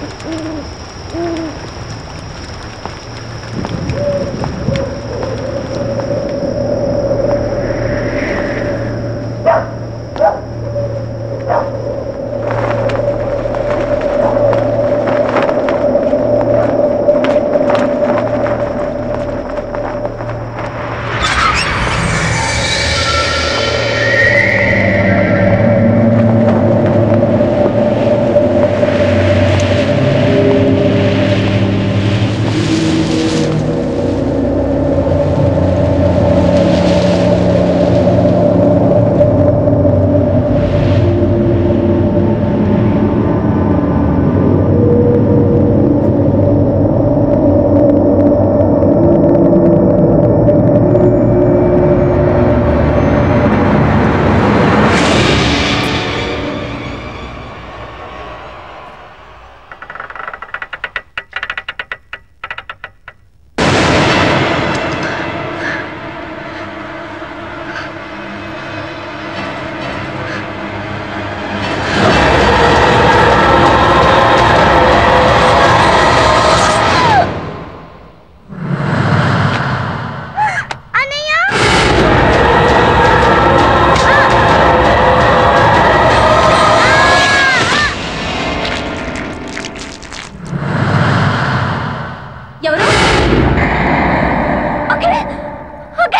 ఎవరు okay okay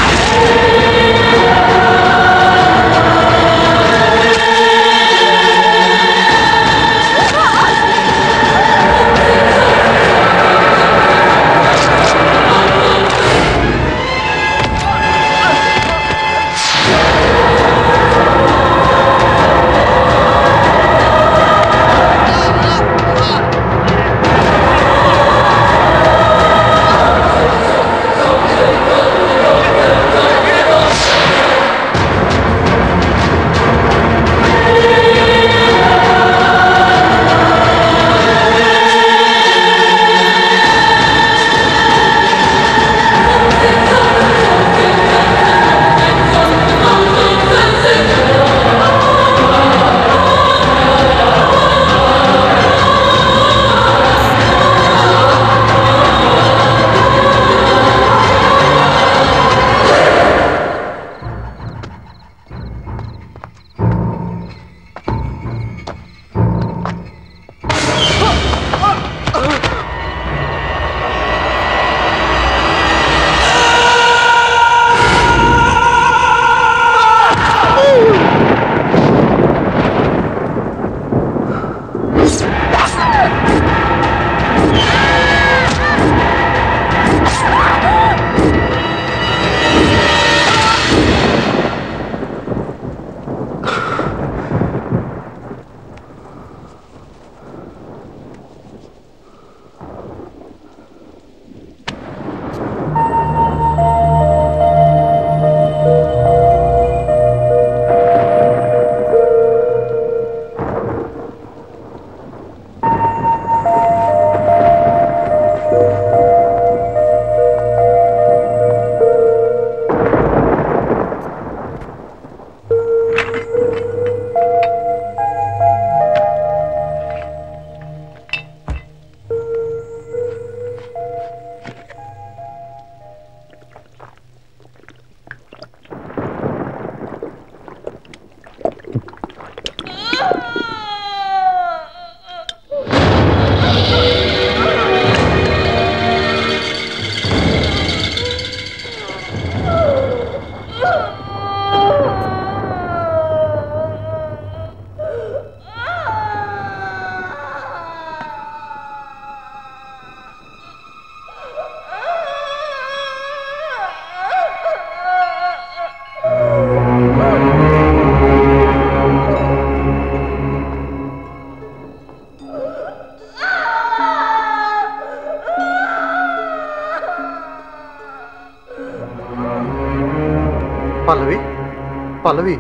పల్లవి పల్లవి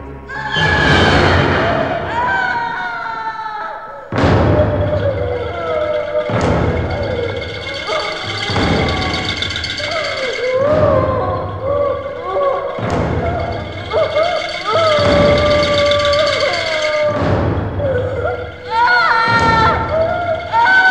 ఆ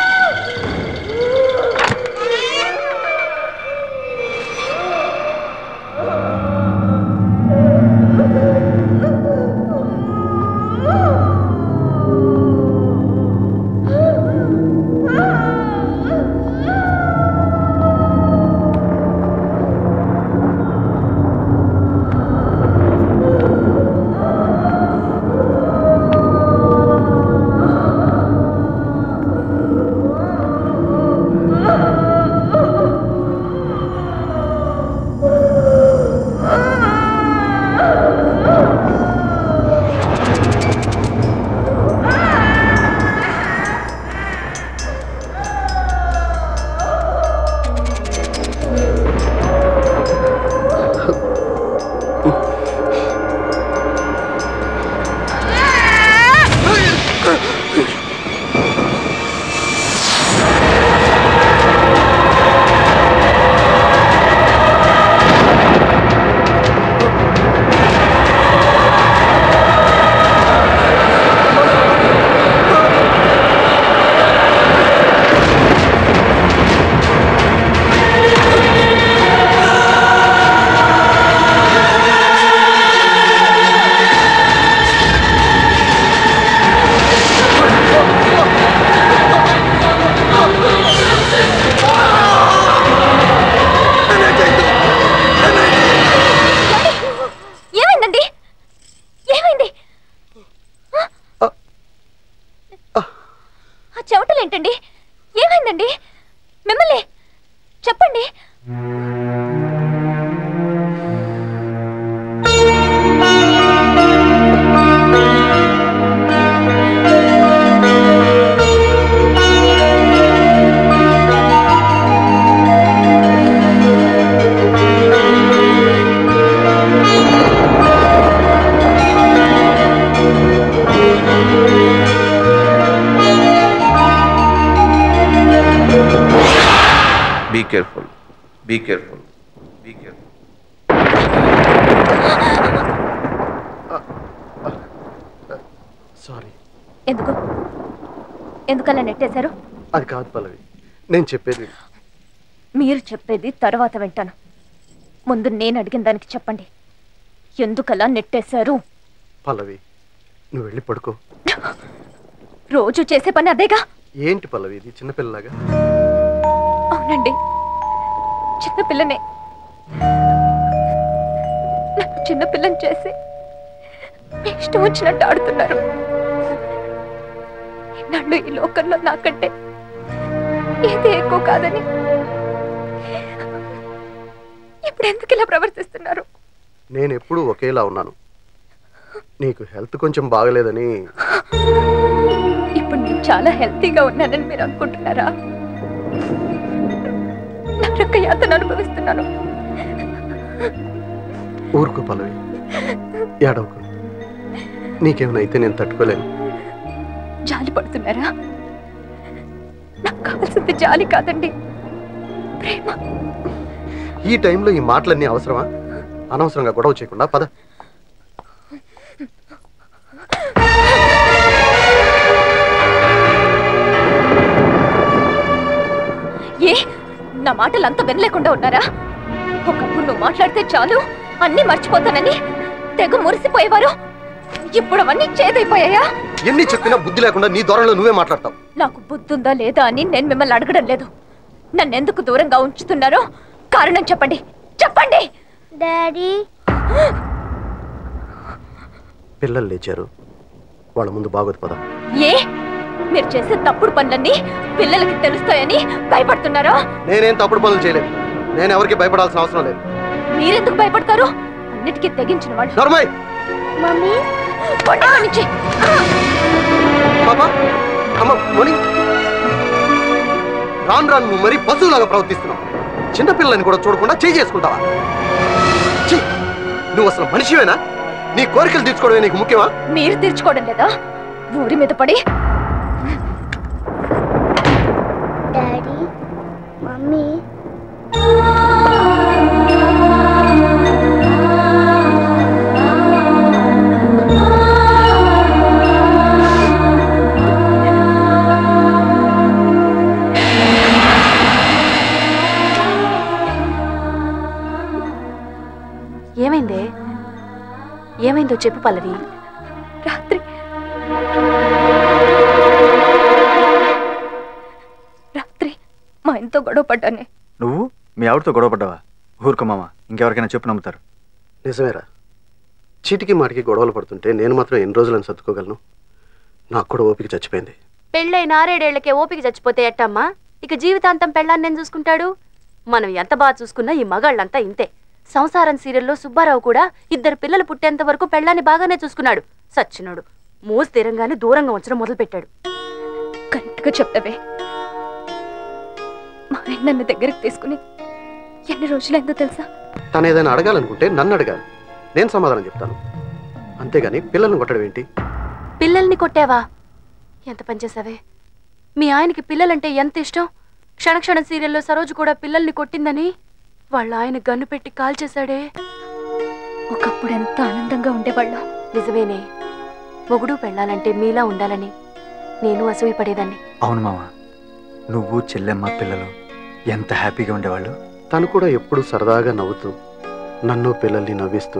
ఆ చెమటలేంటండి ఏమైందండి మిమ్మల్ని చెప్పండి Be careful. Be careful. Be careful. Sorry ఎందుకు ఎందుకలా నెట్టేశారు అది కాదు పల్లవి నేను చెప్పేది మీరు చెప్పేది తర్వాత వింటాను ముందు నేను అడిగిన దానికి చెప్పండి ఎందుకలా నెట్టేశారు పల్లవి నువ్వు వెళ్ళి పడుకో రోజు చేసే పని అదేగా ఏంటి పల్లవి ఇది చిన్నపిల్లలాగా అవునండి చిన్నపిల్లనే నన్ను చిన్నపిల్లని చేసి మీ ఇష్టం వచ్చినట్టు ఆడుతున్నారు నన్ను ఈ లోకంలో నాకంటే ఏది ఎక్కువ కాదని ఇప్పుడు ఎందుకు ఇలా ప్రవర్తిస్తున్నారు నేను ఎప్పుడూ ఒకేలా ఉన్నాను నీకు హెల్త్ కొంచెం బాగలేదని ఇప్పుడు నేను చాలా హెల్తీగా ఉన్నానని మీరు అనుకుంటున్నారా నరక యాతన అనుభవిస్తున్నాను ఊరుకో పల్లవి ఏడవకు నీకేమైనా అయితే నేను తట్టుకోలేను జాలి పడుతున్నారా నాకు కావాల్సింది జాలి కాదండి ప్రేమ ఈ టైంలో ఈ మాటలన్నీ అవసరమా అనవసరంగా గొడవ చేయకుండా పద ఏ నా మాటలు అంత వినలేకుండా ఉన్నారా ఒకప్పుడు నువ్వు మాట్లాడితే చాలు అన్నీ మర్చిపోతానని తెగ మురిసిపోయేవారు ఇప్పుడు అవన్నీ చేదైపోయాయా ఎన్ని చెప్పినా బుద్ధి లేకుండా నీ దూరంలో నువ్వే మాట్లాడతావు నాకు బుద్ధుందా లేదా అని నేను మిమ్మల్ని అడగడం లేదు నన్ను ఎందుకు దూరంగా ఉంచుతున్నారో కారణం చెప్పండి చెప్పండి డాడీ పిల్లలు లేచారు వాళ్ళ ముందు బాగోదు పద ఏ మీరు చేసే తప్పుడు పనులన్నీ పిల్లలకి తెలుస్తాయని భయపడుతున్నారా నేనేం తప్పుడు పనులు చేయలేదు నేను ఎవరికి భయపడాల్సిన అవసరం లేదు మీరెందుకు భయపడతారు అన్నిటికీ తెగించిన వాళ్ళు నర్మయ్ మమ్మీ పొండి ఇక్కడి నుంచి పాపా అమ్మ మోని రాను రాను నువ్వు మరీ పశువులాగా ప్రవర్తిస్తున్నావు చిన్నపిల్లని కూడా చూడకుండా చేయి చేసుకుంటావా ఛీ! నువ్వు అసలు మనిషివేనా నీ కోరికలు తీర్చుకోవడమే నీకు ముఖ్యమా మీరు తీర్చుకోవడం లేదా ఊరి మీద పడి డాడీ మమ్మీ ఏమైందే ఏమైందో చెప్పు పల్లవి రాత్రి రాత్రి మా ఇంట్లో గొడవ పడ్డానే నువ్వు మీ ఆవిడతో గొడవ పడ్డావా ఊరుకో మామ ఇంకెవరికైనా చెప్పు నమ్ముతారు నిజమేరా చీటికి మాటికి గొడవలు పడుతుంటే నేను మాత్రం ఎన్ని రోజులని సర్దుకోగలను నాకు కూడా ఓపిక చచ్చిపోయింది పెళ్ళైన ఆరేడేళ్లకే ఓపిక చచ్చిపోతే ఎట్టమ్మా ఇక జీవితాంతం పెళ్ళాన్ని నేను చూసుకుంటాడు మనం ఎంత బాగా చూసుకున్నా ఈ మగాళ్ళంతా ఇంతే సంసారం సీరియల్లో సుబ్బారావు కూడా ఇద్దరు పిల్లలు పుట్టేంత వరకు పెళ్ళాన్ని బాగానే చూసుకున్నాడు సచ్చినోడు మోసు తీరంగానే దూరంగా ఉంచడం మొదలుపెట్టాడు కరెక్ట్గా చెప్పవే మా ఆయన నన్ను దగ్గరికి తీసుకుని ఎన్ని రోజులైందో తెలుసా తను ఏదైనా అడగాలనుకుంటే నన్ను అడగాలి నేను సమాధానం చెప్తాను అంతేగాని పిల్లల్ని కొట్టడం ఏంటి పిల్లల్ని కొట్టావా ఎంత పనిచేసావే మీ ఆయనకి పిల్లలంటే ఎంత ఇష్టం క్షణక్షణం సీరియల్లో సరోజు కూడా పిల్లల్ని కొట్టిందని వాళ్ళ ఆయన గన్ను పెట్టి కాల్చేశాడే ఒకప్పుడు ఎంత ఆనందంగా ఉండేవాళ్ళం నిజమేనే మొగుడు పెళ్ళాలంటే మీలా ఉండాలని నేను అసూయ పడేదాన్ని అవును మామ నువ్వు చెల్లెమ్మ పిల్లలు ఎంత హ్యాపీగా ఉండేవాళ్ళు తను కూడా ఎప్పుడు సరదాగా నవ్వుతూ నన్ను పిల్లల్ని నవ్విస్తూ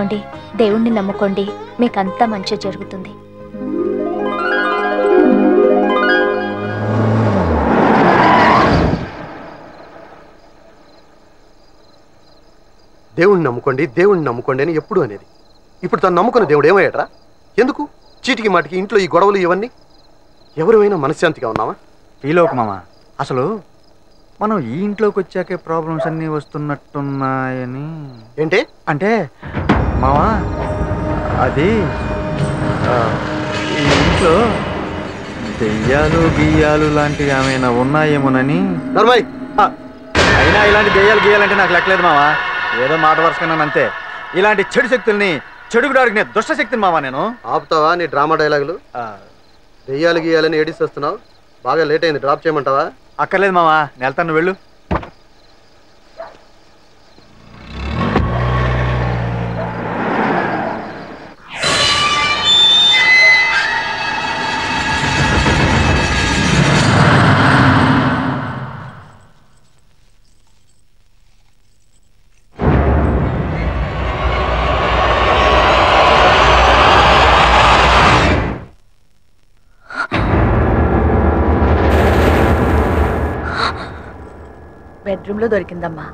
ఏమండి దేవుణ్ణి నమ్ముకోండి మీకంతా మంచి జరుగుతుంది దేవుణ్ణి నమ్ముకోండి దేవుణ్ణి నమ్ముకోండి అని ఎప్పుడు అనేది ఇప్పుడు తను నమ్ముకున్న దేవుడు ఏమయ్యాడ్రా ఎందుకు చీటికి మాటికి ఇంట్లో ఈ గొడవలు ఇవన్నీ ఎవరైనా మనశ్శాంతిగా ఉన్నావా ఫీల్ అవ్వకు మామ అసలు మనం ఈ ఇంట్లోకి వచ్చాకే ప్రాబ్లమ్స్ అన్నీ వస్తున్నట్టున్నాయని ఏంటే అంటే మావా అది ఆ, ఈ ఇంట్లో దెయ్యాలు గియ్యాలు లాంటివి ఏమైనా ఉన్నాయేమోనని నర్మాయ్ ఆ, అయినా ఇలాంటి దెయ్యాలు గీయాలంటే నాకు లెక్కలేదు మావా ఏదో మాట వరుసకన్నాను అంతే ఇలాంటి చెడు శక్తుల్ని చెడుగుడు అడిగిన దుష్ట శక్తిని మావా నేను ఆపుతావా నీ డ్రామా డైలాగులు ఆ, దెయ్యాలు గీయాలని ఏడిస్తొస్తున్నావు బాగా లేట్ అయింది డ్రాప్ చేయమంటావా అక్కర్లేదు మావా నేను వెళ్తాను నువ్వు వెళ్ళు బెడ్రూమ్ లో దొరికిందమ్మా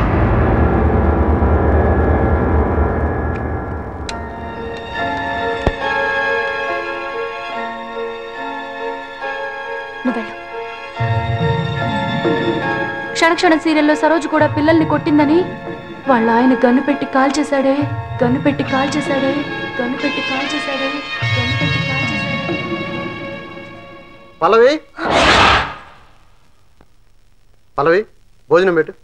నువ్వు వెళ్ళు క్షణక్షణ సీరియల్లో సరోజు కూడా పిల్లల్ని కొట్టిందని వాళ్ళ ఆయన గన్ను పెట్టి కాల్ చేశాడే గన్ను పెట్టి కాల్ చేశాడే గన్ను పెట్టి కాల్ చేశాడే గన్ను పెట్టి కాల్ చేశాడే పల్లవి పల్లవి భోజనం పెట్టు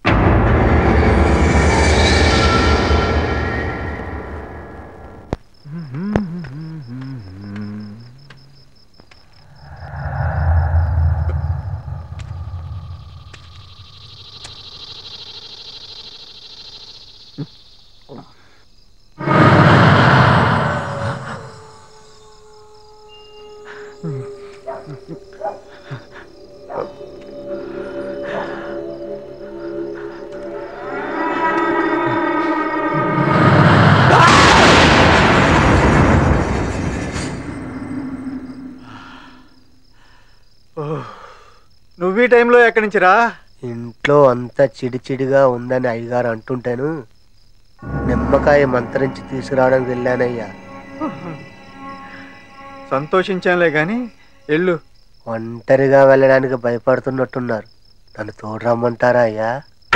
నువ్వు ఈ టైంలో ఎక్కడి నుంచి రా ఇంట్లో అంతా చిడిచిడిగా ఉందని అయ్యగారు అంటుంటాను నిమ్మకాయ మంత్రించి తీసుకురావడానికి వెళ్ళానయ్యా సంతోషించానులే కానీ ఎల్లు ఒంటరిగా వెళ్ళడానికి భయపడుతున్నట్టున్నారు నన్ను తోడు రమ్మంటారా అయ్యా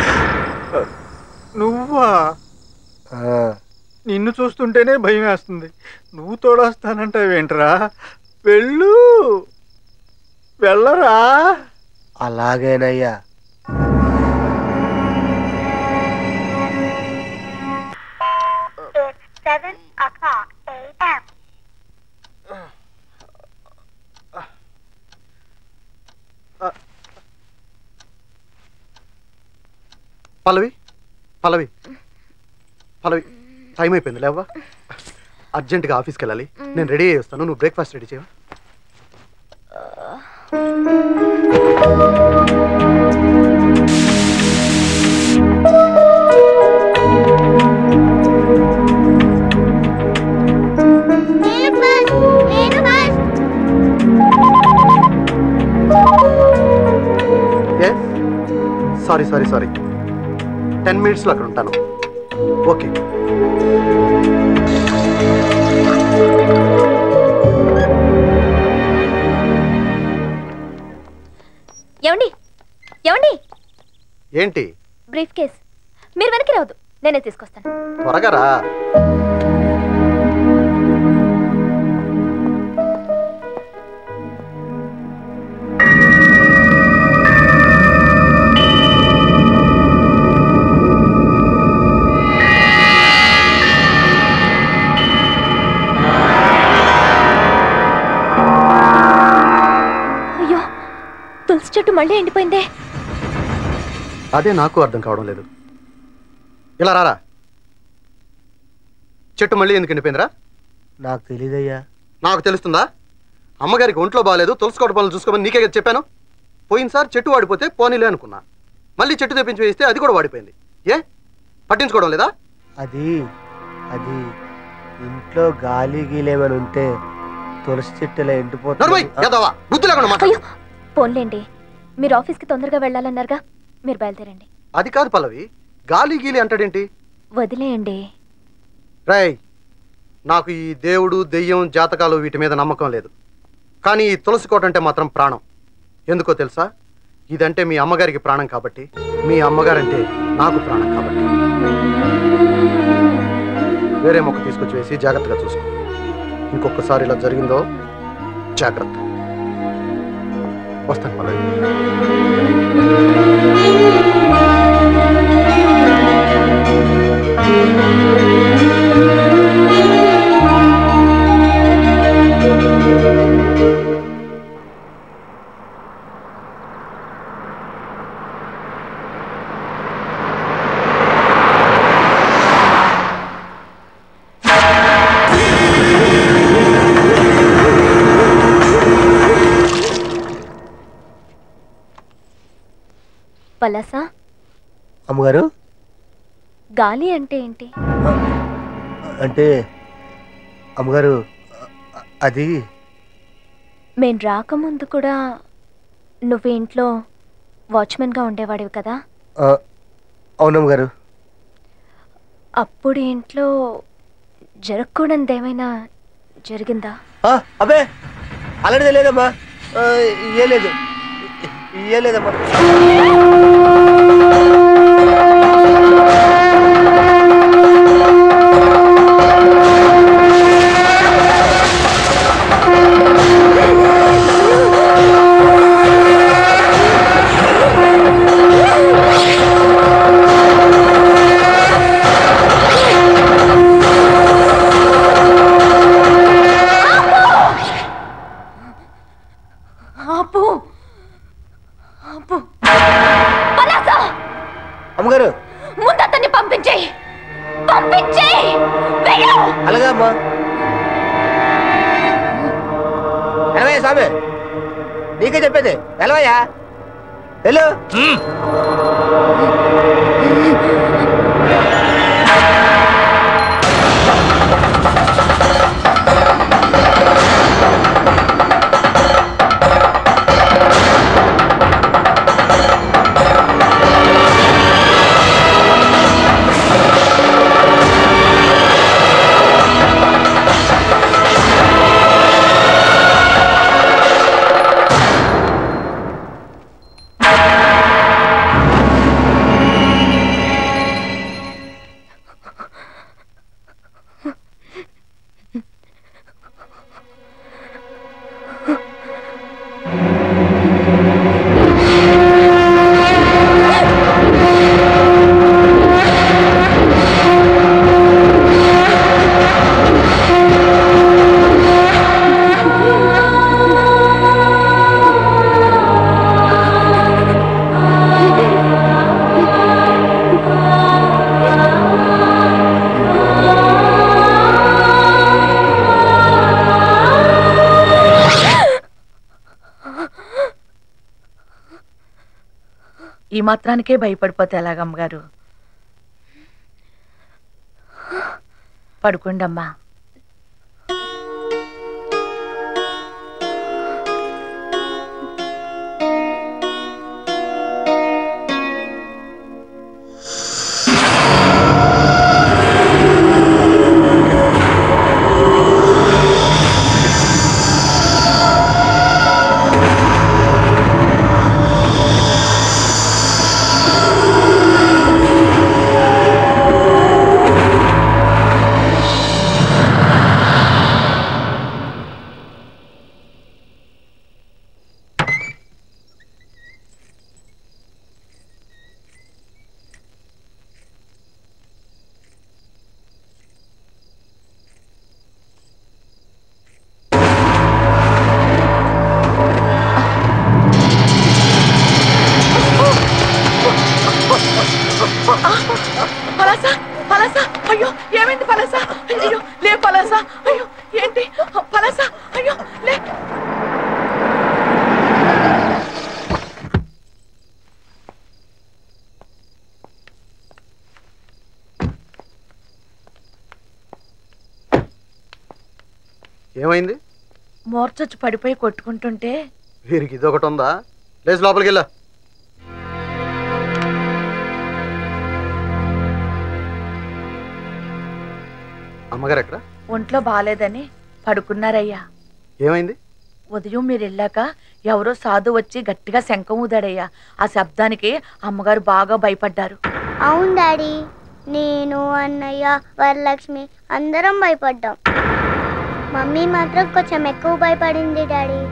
నువ్వా ఆ, నిన్ను చూస్తుంటేనే భయం వేస్తుంది నువ్వు తోడొస్తానంటావేంట్రా వెళ్ళు వెళ్ళరా అలాగేనయ్యా seven o'clock a.m. పల్లవి పల్లవి పల్లవి టైం అయిపోయింది లేవా అర్జెంటుగా ఆఫీస్కి వెళ్ళాలి నేను రెడీ అయ్యి వస్తాను నువ్వు బ్రేక్ఫాస్ట్ రెడీ చేయవా నేను ఫస్ట్ నేను first yes sorry sorry sorry ten మినిట్స్లో అక్కడ ఉంటాను ఓకే ఏమండి ఏమండి ఏంటి బ్రీఫ్ కేస్ మీరు వెనక్కి రావద్దు నేనే తీసుకొస్తాను త్వరగా రా అయ్యో తులసి చెట్టు మళ్ళీ ఎండిపోయిందే అదే నాకు అర్థం కావడం లేదు ఇలా రారా చెట్టు మళ్ళీ ఎందుకు ఎండిపోయిందిరా నాకు తెలీదయ్యా నాకు తెలుస్తుందా అమ్మగారికి ఒంట్లో బాగాలేదు తులసికోట పనులు చూసుకోమని నీకే కదా చెప్పాను పోయినసారి చెట్టు వాడిపోతే పోనీలే అనుకున్నా మళ్ళీ చెట్టు తెప్పించి వేస్తే అది కూడా వాడిపోయింది ఏ పట్టించుకోవడం లేదా అది అది ఇంట్లో గాలి గీలేమని ఉంటే తులసి చెట్టులా నర్మయ్ ఎండిపోతుంది యాదవా బుద్ధి లేకుండా మాట్లాడు అయ్యో పోన్లేండి మీరు ఆఫీస్కి తొందరగా వెళ్ళాలన్నారుగా మీరు బయలుదేరండి అది కాదు పల్లవి గాలి గీలి అంటాడేంటి వదిలేయండి రేయ్ నాకు ఈ దేవుడు దెయ్యం జాతకాలు వీటి మీద నమ్మకం లేదు కానీ ఈ తులసి కోట అంటే మాత్రం ప్రాణం ఎందుకో తెలుసా ఇదంటే మీ అమ్మగారికి ప్రాణం కాబట్టి మీ అమ్మగారంటే నాకు ప్రాణం కాబట్టి వేరే మొక్క తీసుకొచ్చి వేసి జాగ్రత్తగా చూసుకో ఇంకొకసారి ఇలా జరిగిందో జాగ్రత్త వస్తాను పల్లవి పలాసా అమ్మగారు గాలి అంటే ఏంటి అంటే అమ్మగారు అ- అది మేం రాకముందు కూడా నువ్వు ఇంట్లో వాచ్మెన్గా ఉండేవాడివి కదా ఆ, అవునమ్మగారు అప్పుడు ఇంట్లో జరగకూడనిది ఏమైనా జరిగిందా ఆ, అబ్బే అలాంటిదే లేదమ్మా ఆ, ఏ లేదు ఏ లేదమ్మా ఆపు ఆపు పలాసా అమ్మగారు ముందు అతన్ని పంపించేయి పంపించేయి వెళ్ళు అలాగే అమ్మా ఎలవయ్యా స్వామి నీకే చెప్పేది ఎలవయ్యా వెళ్ళు ఈ మాత్రానికే భయపడిపోతే ఎలాగమ్మగారు పడుకోండమ్మా ఆ ఏమైంది మూర్చొచ్చి పడిపోయి కొట్టుకుంటుంటే వీరికి ఇది ఒకటి ఉందా లేచి లోపలికి వెళ్ళా అమ్మగారు ఎక్కడ ఒంట్లో బాగాలేదని పడుకున్నారయ్యా ఏమైంది ఉదయం మీరు వెళ్ళాక ఎవరో సాధు వచ్చి గట్టిగా శంఖం ఊదాడయ్యా ఆ శబ్దానికి అమ్మగారు బాగా భయపడ్డారు అవును డాడీ నేను అన్నయ్య వరలక్ష్మి అందరం భయపడ్డాం మమ్మీ మాత్రం కొంచెం ఎక్కువ భయపడింది డాడీ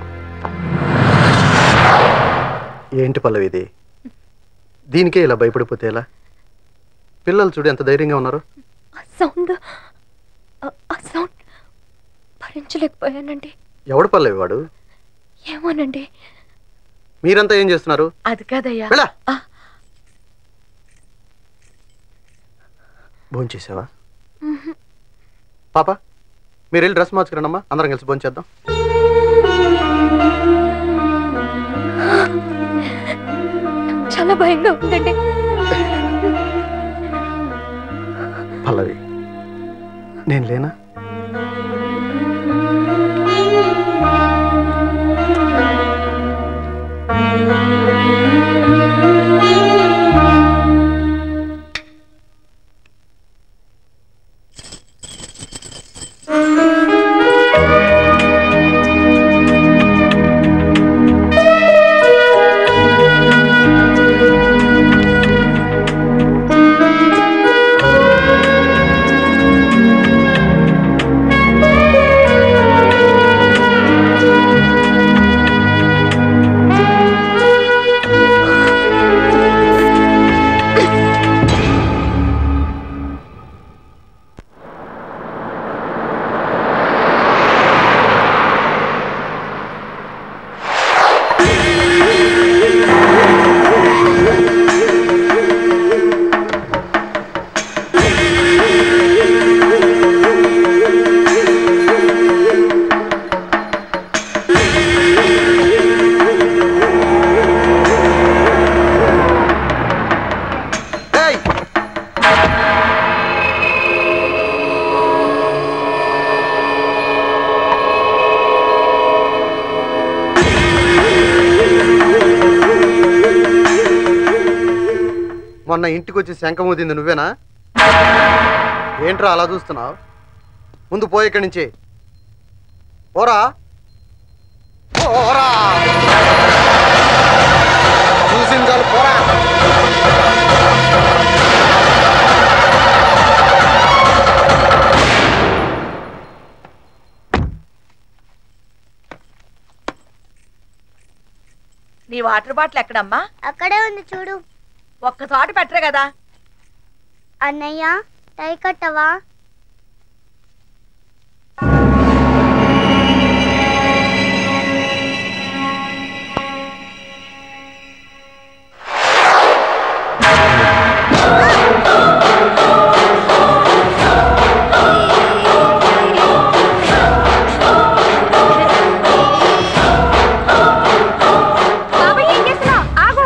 ఏంటి పల్లవి ఇది దీనికే ఇలా భయపడిపోతే ఎలా పిల్లలు చూడు ఎంత ధైర్యంగా ఉన్నారు ఆ సౌండ్ ఆ- ఆ సౌండ్ భరించలేకపోయానండి ఎవడు పల్లవి వాడు ఏమోనండి మీరంతా ఏం చేస్తున్నారు అది కాదయ్యా వెళ్ళా ఆ. భోంచేసావా పాప మీరు వెళ్ళి డ్రెస్ మార్చుకురండమ్మా అందరం కలిసి భోంచేద్దాం చాలా భయంగా ఉందండి పల్లవి నేను లేనా ఏయ్! మొన్న ఇంటికి వచ్చి శంఖం ఊదింది నువ్వేనా ఏంట్రా అలా చూస్తున్నావు ముందు పోయి ఇక్కడి నుంచి పోరా పోరా చూసింది చాలు పోరా నీ వాటర్ బాటిల్ ఎక్కడమ్మా అక్కడే ఉంది చూడు ఒక్క చోట పెట్టరు కదా అన్నయ్య టై కట్టవా బాబాయ్ ఏం చేస్తున్నావు ఆగు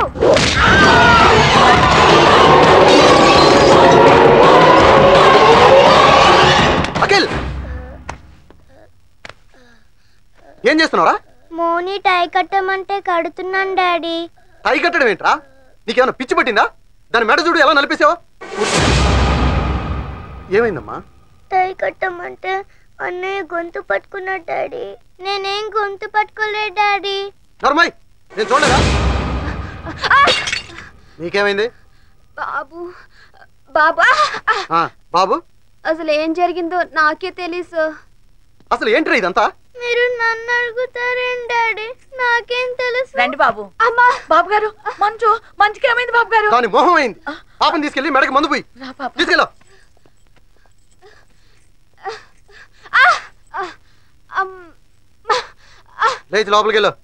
అఖిల్ ఏం చేస్తున్నావురా మోని టై కట్టమంటే కడుతున్నాను డాడీ టై కట్టడం ఏంట్రా నీకేమైనా పిచ్చి పట్టిందా దాని మెడ చూడు ఎలా నలిపేసావా ఏమైందమ్మా టై కట్టమంటే అన్నయ్య గొంతు పట్టుకున్నాడు డాడీ నేనేం గొంతు పట్టుకోలేదు డాడీ నర్మయ్ నేను చూడలేదా నీకేమైంది బాబు బాబా ఆ, బాబు అసలు ఏం జరిగిందో నాకే తెలీసు అసలు ఏంట్రా ఇదంతా మీరు నన్ను అడుగుతారేం డాడీ నాకేం తెలుసు రండి బాబు అమ్మా బాబు గారు మంచు మంచుకి ఏమైంది బాబు గారు దాని మొహం అయింది పాపని తీసుకెళ్ళి మెడకి మందు పోయి రా పాప తీసుకెళ్ళా అమ్, లేచి లోపలికి వెళ్ళు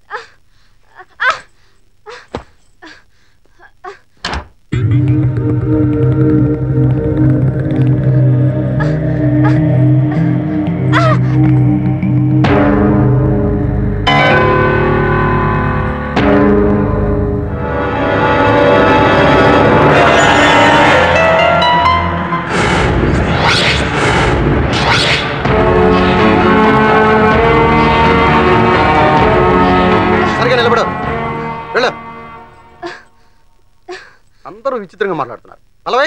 ఆ అందరూ విచిత్రంగా మాట్లాడుతున్నారు పల్లవి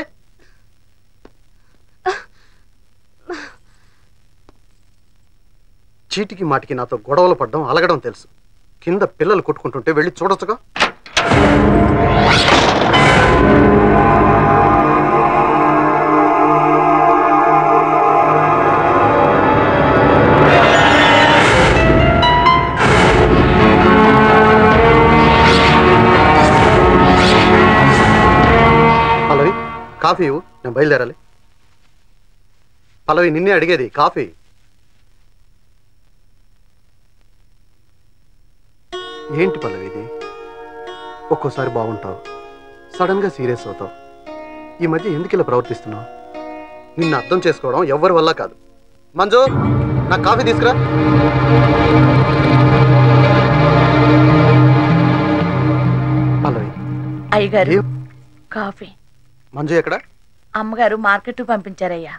చీటికి మాటికి నాతో గొడవలు పడడం అలగడం తెలుసు కింద పిల్లలు కొట్టుకుంటుంటే వెళ్ళి చూడొచ్చుగా పల్లవి కాఫీ ఇవ్వు నేను బయలుదేరాలి పల్లవి నిన్నే అడిగేది కాఫీ ఏంటి పల్లవి ఇది ఒక్కోసారి బాగుంటావు సడన్గా సీరియస్ అవుతావు ఈ మధ్య ఎందుకు ఇలా ప్రవర్తిస్తున్నావు నిన్ను అర్థం చేసుకోవడం ఎవ్వరి వల్ల కాదు మంజు నాకు కాఫీ తీసుకురా పల్లవి అయ్యగారు ఏ- కాఫీ మంజు ఎక్కడ అమ్మగారు మార్కెట్ పంపించారయ్యా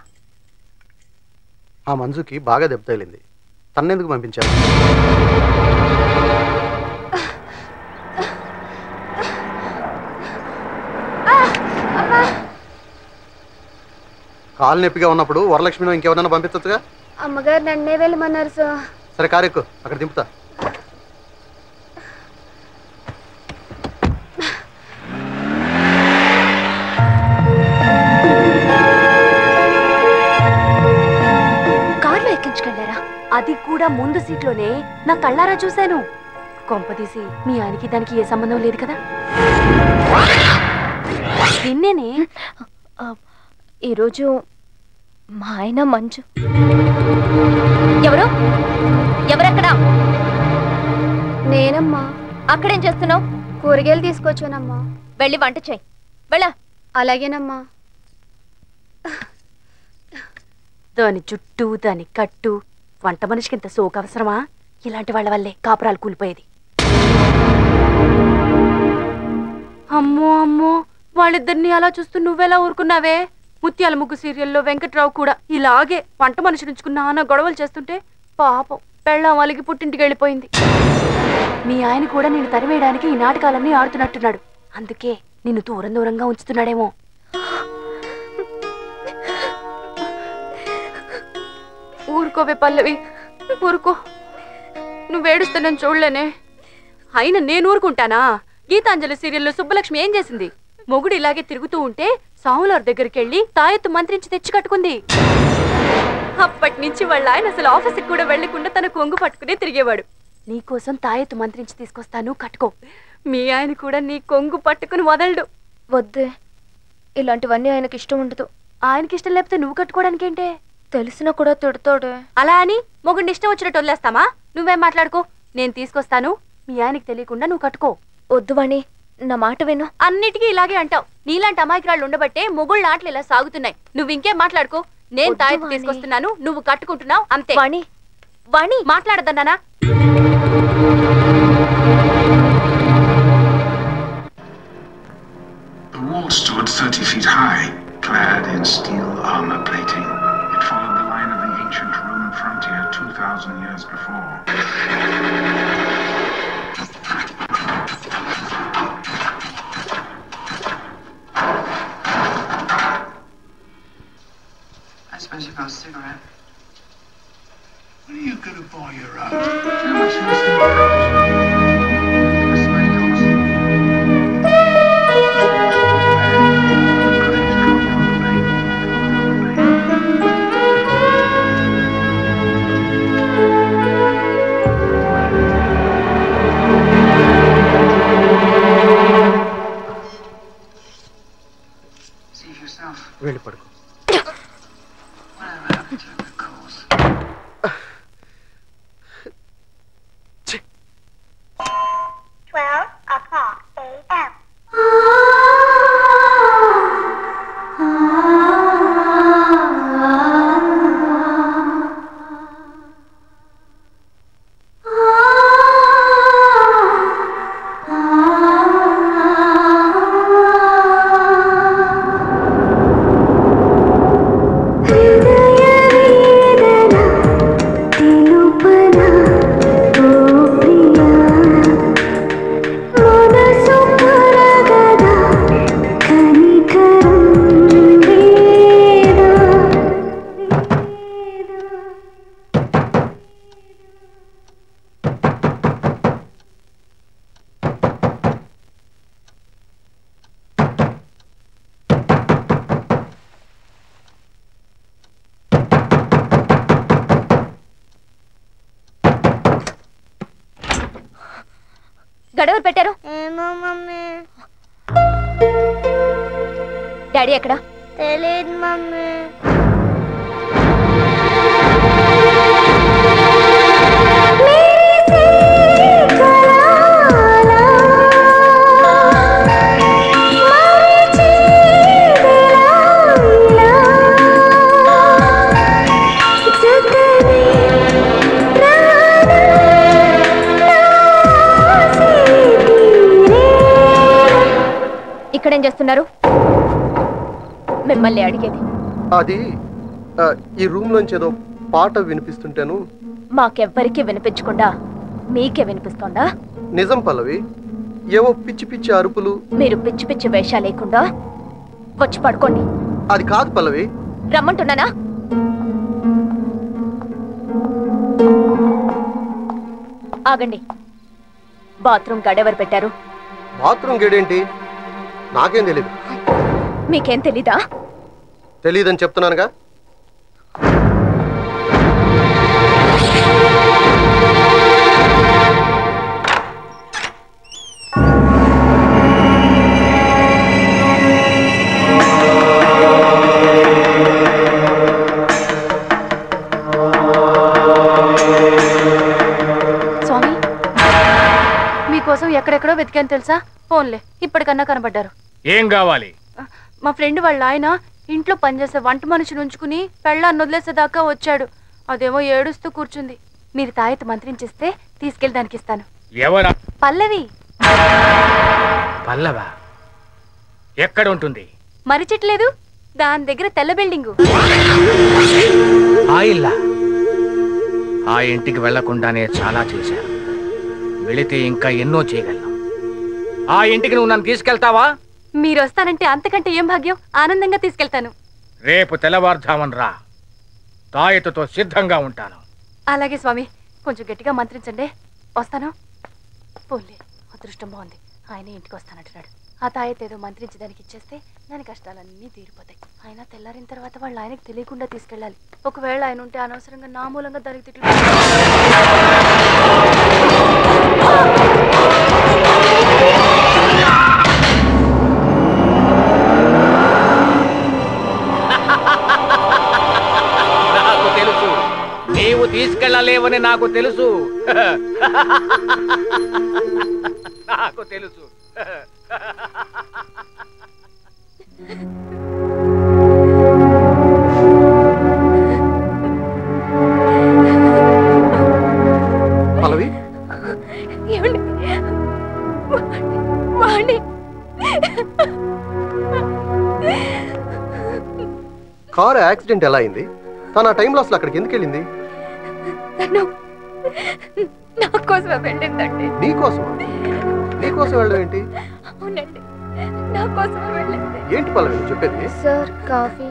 ఆ మంజుకి బాగా దెబ్బ తగిలింది తన్నెందుకు పంపించారు కాలు నొప్పిగా ఉన్నప్పుడు వరలక్ష్మినో ఇంకెవరైనా పంపించచ్చుగా అమ్మగారు నన్నే వెళ్ళమన్నారు సార్ సరే కారు ఎక్కు అక్కడ దింపుతా కార్లో ఎక్కించుకెళ్ళారా అది కూడా ముందు సీట్లోనే నా కళ్ళారా చూశాను కొంపదీసి మీ ఆయనకి దానికి ఏ సంబంధం లేదు కదా నిన్నేనే ఈరోజు మా ఆయన మంచు ఎవరు ఎవరక్కడ నేనమ్మా అక్కడేం చేస్తున్నావు కూరగాయలు తీసుకొచ్చానమ్మా వెళ్ళి వంట చేయి వెళ్ళ అలాగేనమ్మా దాని చుట్టూ దాని కట్టు వంట మనిషికి ఇంత సోకు అవసరమా ఇలాంటి వాళ్ళ వల్లే కాపురాలు కూలిపోయేది అమ్మో అమ్మో వాళ్ళిద్దరిని అలా చూస్తూ నువ్వెలా ఊరుకున్నావే ముత్యాల ముగ్గు సీరియల్లో వెంకట్రావు కూడా ఇలాగే వంట మనిషి నుంచుకున్న నాన్న గొడవలు చేస్తుంటే పాపం పెళ్ళాం అలిగి పుట్టింటికి వెళ్ళిపోయింది మీ ఆయన కూడా నేను తరివేయడానికి ఈ నాటకాలన్నీ ఆడుతున్నట్టున్నాడు అందుకే నిన్ను దూరం దూరంగా ఉంచుతున్నాడేమో ఊరుకోవే పల్లవి ఊరుకో నువ్వేడుస్తే నేను చూడలేనే అయినా నేను ఊరుకుంటానా గీతాంజలి సీరియల్లో సుబ్బలక్ష్మి ఏం చేసింది మొగుడు ఇలాగే తిరుగుతూ ఉంటే సాములార్ దగ్గరికి వెళ్ళి తాయెత్తు మంత్రించి తెచ్చి కట్టుకుంది అప్పటి నుంచి వాళ్ళ ఆయన అసలు ఆఫీస్కి కూడా వెళ్లకుండా తన కొంగు పట్టుకునే తిరిగేవాడు నీకోసం తాయెత్తు మంత్రించి తీసుకొస్తాను కట్టుకో మీ ఆయన కూడా నీ కొంగు పట్టుకుని వదలడు వద్దే ఇలాంటివన్నీ ఆయనకి ఇష్టం ఉండదు ఆయనకి ఇష్టం లేకపోతే నువ్వు కట్టుకోవడానికి ఏంటే తెలిసినా కూడా తిడతాడే అలా అని మొగుడిని ఇష్టం వచ్చినట్టు వదిలేస్తామా నువ్వేం మాట్లాడుకో నేను తీసుకొస్తాను మీ ఆయనకి తెలియకుండా నువ్వు కట్టుకో వద్దు వాణి నా మాట విను అన్నిటికీ ఇలాగే అంటావు నీలాంటి అమాయకురాళ్ళు ఉండబట్టే మొగుళ్ళ ఆటలు ఇలా సాగుతున్నాయి నువ్వు ఇంకేం మాట్లాడుకో నేను వద్దు తాయెత్తు వాణి. తీసుకొస్తున్నాను నువ్వు కట్టుకుంటున్నావు అంతే వాణి వాణి మాట్లాడదన్నానా The wall stood 30 feet high, clad in steel armor plating. It followed the line of the ancient Roman frontier 2,000 years before. I suppose you've got a cigarette. When are you going to buy your own? How much you listening to? That's the way it goes. See for yourself. వెళ్ళి పడుకో Whatever happened to the cause? Twelve o'clock a.m. ఆ గడవరు పెట్టారు ఏమో mummy daddy ఎక్కడ తెలియదు mummy ఇక్కడేం చేస్తున్నారు మిమ్మల్ని అడిగేది అది ఆ, ఈ రూమ్ లోంచి ఏదో పాట వినిపిస్తుంటాను మాకెవ్వరికీ వినిపించకుండా మీకే వినిపిస్తోందా నిజం పల్లవి ఏవో పిచ్చి పిచ్చి అరుపులు మీరు పిచ్చి పిచ్చి వేషాలు లేకుండా వచ్చి పడుకోండి అది కాదు పల్లవి రమ్మంటున్నానా ఆగండి బాత్రూమ్ గడెవరు పెట్టారు బాత్రూమ్ గేడేంటి నాకేం తెలియదు మీకేం తెలీదా తెలియదని చెప్తున్నానుగా స్వామి మీకోసం ఎక్కడెక్కడో వెతికాను తెలుసా ఫోన్లే ఇప్పటికన్నా కనబడ్డారు ఏం కావాలి మా ఫ్రెండ్ వాళ్ళ ఆయన ఇంట్లో పనిచేసే వంట మనిషిని ఉంచుకుని పెళ్ళాన్ని వదిలేసేదాకా వచ్చాడు అదేమో ఏడుస్తూ కూర్చుంది మీరు తాయెత్తు మంత్రించిస్తే తీసుకెళ్ళి దానికి ఇస్తాను ఎవరా పల్లవి పల్లవ ఎక్కడ ఉంటుంది మరిచెట్లేదు దాని దగ్గర తెల్ల బిల్డింగు ఆ ఇల్లా ఆ ఇంటికి వెళ్లకుండానే చాలా చేశాను వెళితే ఇంకా ఎన్నో చేయగలను ఆ ఇంటికి నువ్వు నన్ను తీసుకెళ్తావా మీరు వస్తానంటే అంతకంటే ఏం భాగ్యం ఆనందంగా తీసుకెళ్తాను రేపు తెల్లవారుజామున రా తాయెత్తుతో సిద్ధంగా ఉంటాను అలాగే స్వామి కొంచెం గట్టిగా మంత్రించండి వస్తాను పోన్లే అదృష్టం బాగుంది ఆయన ఇంటికి వస్తానంటున్నాడు ఆ తాయెత్తు ఏదో మంత్రించి దానికి ఇచ్చేస్తే దాని కష్టాలన్నీ తీరిపోతాయి ఆయన తెల్లారిన తర్వాత వాళ్ళు ఆయనకు తెలియకుండా తీసుకెళ్ళాలి ఒకవేళ ఆయన ఉంటే అనవసరంగా నా మూలంగా దానికి తిట్లు నాకు తెలుసు నీవు తీసుకెళ్ళలేవని నాకు తెలుసు నాకు తెలుసు పల్లవి ఏమండి వాణ్ణి కారు యాక్సిడెంట్ ఎలా అయింది తను ఆ టైంలో అసలు అక్కడికి ఎందుకు వెళ్ళింది తను నా కోసమే వెళ్ళిందండి నీకోసం నీకోసం వెళ్ళడం ఏంటి అవునండి నా కోసమే వెళ్ళింది ఏంటి పల్లవి నువ్వు చెప్పేది సార్ కాఫీ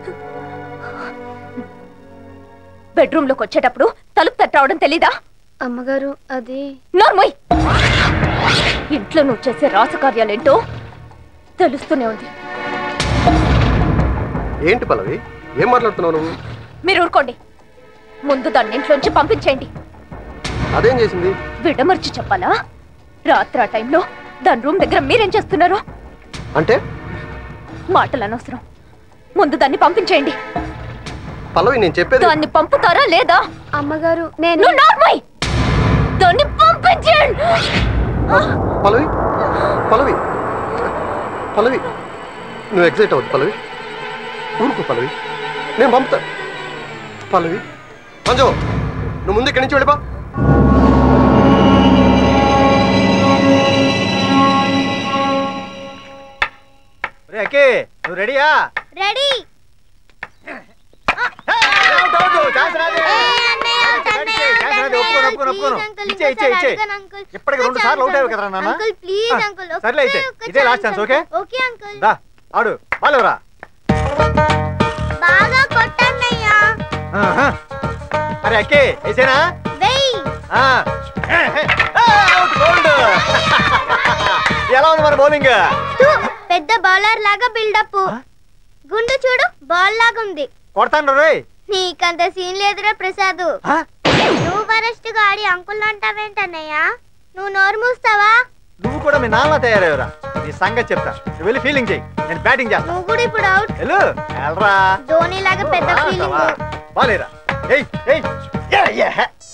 బెడ్రూమ్ లోకి వచ్చేటప్పుడు తలుపు తట్టవడం తెలీదా అమ్మగారు అది నోర్మోయ్ ఇంట్లో నువ్వు చేసే రాసకార్యాలేంటో తెలుస్తూనే ఉంది ఏంటి పల్లవి ఏం మాట్లాడుతున్నావు నువ్వు మీరు ఊరుకోండి ముందు దాన్ని ఇంట్లోంచి పంపించేయండి అదేం చేసింది విడమర్చి చెప్పాలా రాత్రి ఆ టైంలో దాని రూమ్ దగ్గర మీరేం చేస్తున్నారు అంటే మాటలు అనవసరం ముందు దాన్ని పంపించేయండి పల్లవి నేను చెప్పేది దాన్ని పంపుతారా లేదా అమ్మగారు నేను నువ్వు నార్మల్ దాన్ని పంపించేయండి పల్లవి పల్లవి పల్లవి నువ్వు ఎగ్జైట్ అవ్వద్దు పల్లవి ఊరుకో పల్లవి నేను పంపుతా పల్లవి మంజు నువ్వు ముందు ఇక్కడి నుంచి వెళ్ళిపా రే అక్కి నువ్వు రెడీయా రెడీ ఇప్పటికి రెండు సార్లు అవుట్ అయ్యావు కదరా నాన్న అంకుల్ ప్లీజ్ ఆ, అంకుల్ సర్లే అయితే ఇదే last chance okay okay uncle దా ఆడు బాలేవరా బాగా కొట్టన్నయ్యా ఆహా. అరే అక్కి వేసేనా వెయ్ ఆ. అవుట్ గోల్డ్ ఎలా ఉంది మరి బౌలింగ్ తు, పెద్ద బౌలర్ లాగా బిల్డప్ గుండు చూడు బాల్ లాగా ఉంది కొడతాను రోయ్ నీకంత సీన్ లేదురా ప్రసాద్ ఆ? నువ్వు వరస్ట్ గా ఆడి అంకుల్ అంటావేంటన్నయ్యా నువ్వు నోరు మూస్తావా నువ్వు కూడా మీ నాన్న తయారయ్యరా నీ సంగతి చెప్తా నువ్వు వెళ్ళి ఫీలింగ్ చెయ్యి నేను బ్యాటింగ్ చేస్తా నువ్వు కూడా ఇప్పుడు అవుట్ వెళ్ళు వెళ్ళరా ధోని లాగా పెద్ద ఫీలింగ్ బాలేరా ఏయ్ ఏయ్ యా యా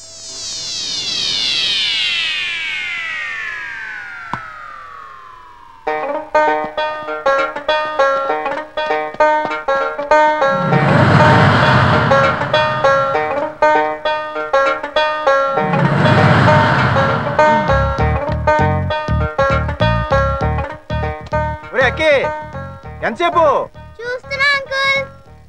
ఒరే అక్కి ఎంతసేపు చూస్తున్నా అంకుల్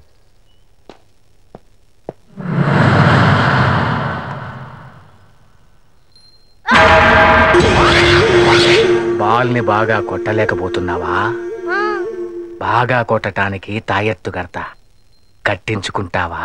బాల్ని బాగా కొట్టలేకపోతున్నావా బాగా కొట్టటానికి తాయెత్తు కడత కట్టించుకుంటావా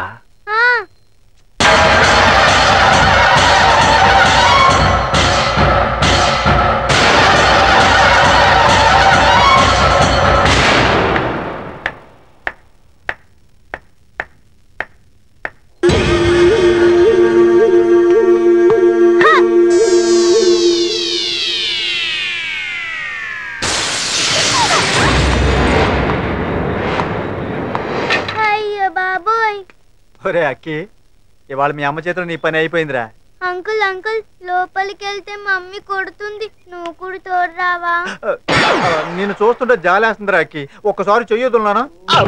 అయ్యో బాబోయ్ ఒరే అక్కి ఇవాళ మీ అమ్మ చేతిలో నీ పని అయిపోయిందిరా అంకుల్ అంకుల్ లోపలికి వెళ్తే మమ్మీ కొడుతుంది నువ్వు కూడా తోడు రావా ఆ, నిన్ను చూస్తుంటే జాలేస్తుందిరా అక్కి ఒక్కసారి చెయ్యొద్దున్నానా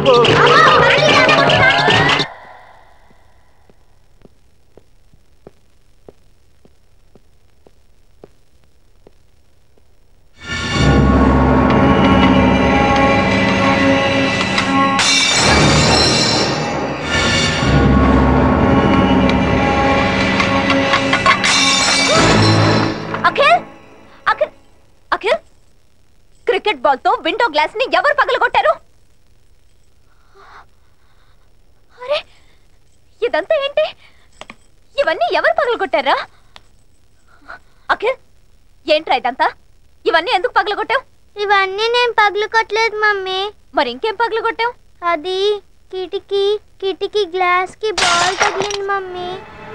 అఖిల్ అఖిల్ అఖిల్ క్రికెట్ బాల్ తో విండో గ్లాస్ ని ఎవరు పగలగొట్టారు అరే ఇదంతా ఏంటి ఇవన్నీ ఎవరు పగలగొట్టారా అఖిల్ ఏంట్రా ఇదంతా ఇవన్నీ ఎందుకు పగలగొట్టావు ఇవన్నీ నేను పగులు కొట్టలేదు మమ్మీ మరి ఇంకేం పగలగొట్టావు అది కిటికీ కిటికీ గ్లాస్ కి బాల్ తగిలింది మమ్మీ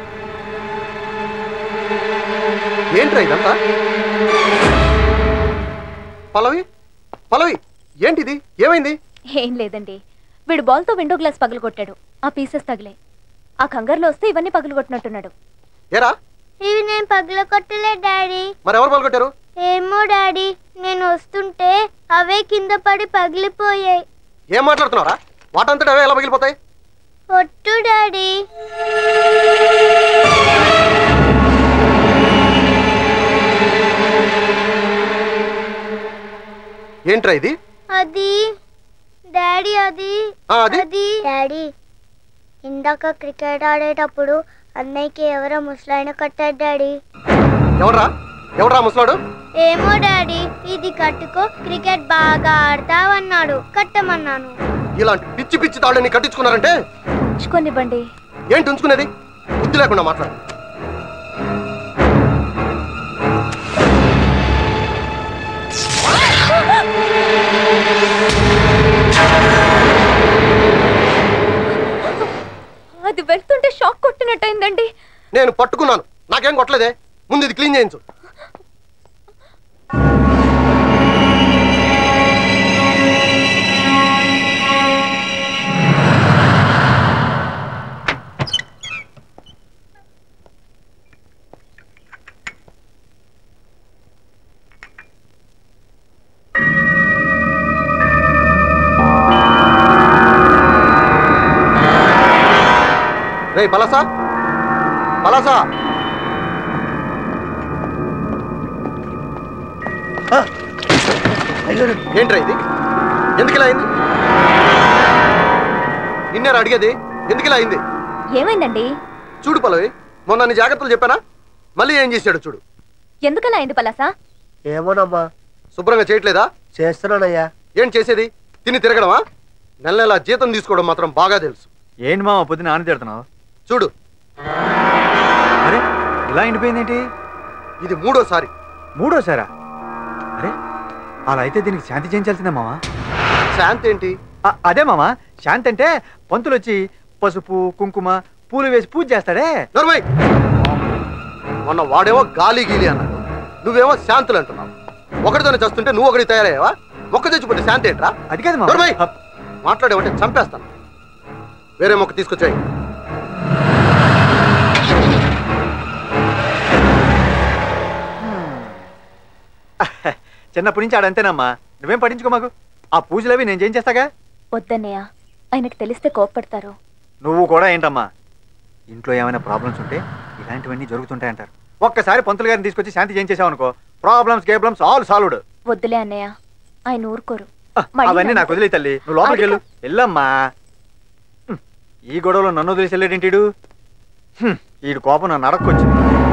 ఏంట్రా ఇదంతా పల్లవి పల్లవి ఏంటిది ఏమైంది ఏం లేదండి వీడు బాల్ తో విండో గ్లాస్ పగలగొట్టాడు ఆ పీసెస్ తగిలే ఆ కంగారులో వస్తే ఇవన్నీ పగలగొట్టినట్టున్నాడు ఏరా ఇవి నేను పగులు కొట్టలే డాడీ మరి ఎవరు పాల్గొట్టారు ఏమో డాడీ నేను వస్తుంటే అవే కింద పడి పగిలిపోయాయి ఏం మాట్లాడుతున్నారా వాటంతట అవే ఎలా పగిలిపోతాయి ఒట్టు డాడీ ఏంట్రా ఇది అది డాడీ అది ఆ, అది? అది డాడీ ఇందాక క్రికెట్ ఆడేటప్పుడు అన్నయ్యకి ఎవరో ముసలాయన కట్టాడు డాడీ ఎవడ్రా ఎవడ్రా ముసలాడు ఏమో డాడీ ఇది కట్టుకో క్రికెట్ బాగా ఆడతావన్నాడు కట్టమన్నాను ఇలాంటి పిచ్చి పిచ్చి తాళ్ళని కట్టించుకున్నారంటే ఉంచుకోనివ్వండి ఏంటి ఉంచుకునేది బుద్ధి లేకుండా మాట్లాడు అది వెళ్తుంటే షాక్ కొట్టినట్టయిందండి నేను పట్టుకున్నాను నాకేం కొట్టలేదే ముందు ఇది క్లీన్ చేయించు రే పలాసా పలాసా ఏంట్రా ఇది ఎందుకు ఇలా అయింది నిన్నేరా అడిగేది ఎందుకు ఇలా అయింది ఏమైందండి చూడు పల్లవి మొన్న నీ జాగ్రత్తలు చెప్పానా మళ్ళీ ఏం చేశాడు చూడు ఎందుకలా అయింది పలాసా ఏమోనమ్మా శుభ్రంగా చేయట్లేదా చేస్తున్నానయ్యా ఏం చేసేది తిని తిరగడమా నెల నెల జీతం తీసుకోవడం మాత్రం బాగా తెలుసు ఏంటి మామ పొద్దున నాన్న తిడుతున్నావు చూడు అరే ఇలా ఎండిపోయిందేంటి ఇది మూడోసారి మూడోసారా అరే అలా అయితే దీనికి శాంతి చేయించాల్సిందే మావా శాంతి ఏంటి అదే మావా శాంతి అంటే పంతులు వచ్చి పసుపు కుంకుమ పూలు వేసి పూజ చేస్తాడే నర్మయ్ మొన్న వాడేమో గాలి గీలి అన్నాడు నువ్వేమో శాంతులు అంటున్నావు ఒకటితోనే చస్తుంటే నువ్వు ఒకటి తయారయ్యావా మొక్క తెచ్చిపోతే శాంతి ఏంట్రా అది కాదు మామ. దొరబాయ్ మాట్లాడేవంటే చంపేస్తాను వేరే మొక్క తీసుకొచ్చాయి చిన్నప్పటి నుంచి ఆడంతేనమ్మా నువ్వేం పట్టించుకో మాకు ఆ పూజలవి నేను చేం చేస్తాగా వద్దన్నయ్య ఆయనకు తెలిస్తే కోప్పడతారు నువ్వు కూడా ఏంటమ్మా ఇంట్లో ఏమైనా ప్రాబ్లమ్స్ ఉంటే ఇలాంటివన్నీ జరుగుతుంటాయంటారు ఒక్కసారి పంతులు గారిని తీసుకొచ్చి శాంతి చేయించేసావు అనుకో ప్రాబ్లమ్స్ గేబ్లమ్స్ ఆల్ సాల్వ్డ్ వద్దులే అన్నయ్య ఆయన ఊరుకోరు మళ్ళీ అవన్నీ నన్ను- నాకు వదిలే తల్లి నువ్వు లోపలికి వెళ్ళు వెళ్ళమ్మా హ్మ్. ఈ గొడవలో నన్ను వదిలేసి వెళ్ళేటేంటిడు హ్మ్. ఈడు కోపం నన్ను అడక్కొచ్చింది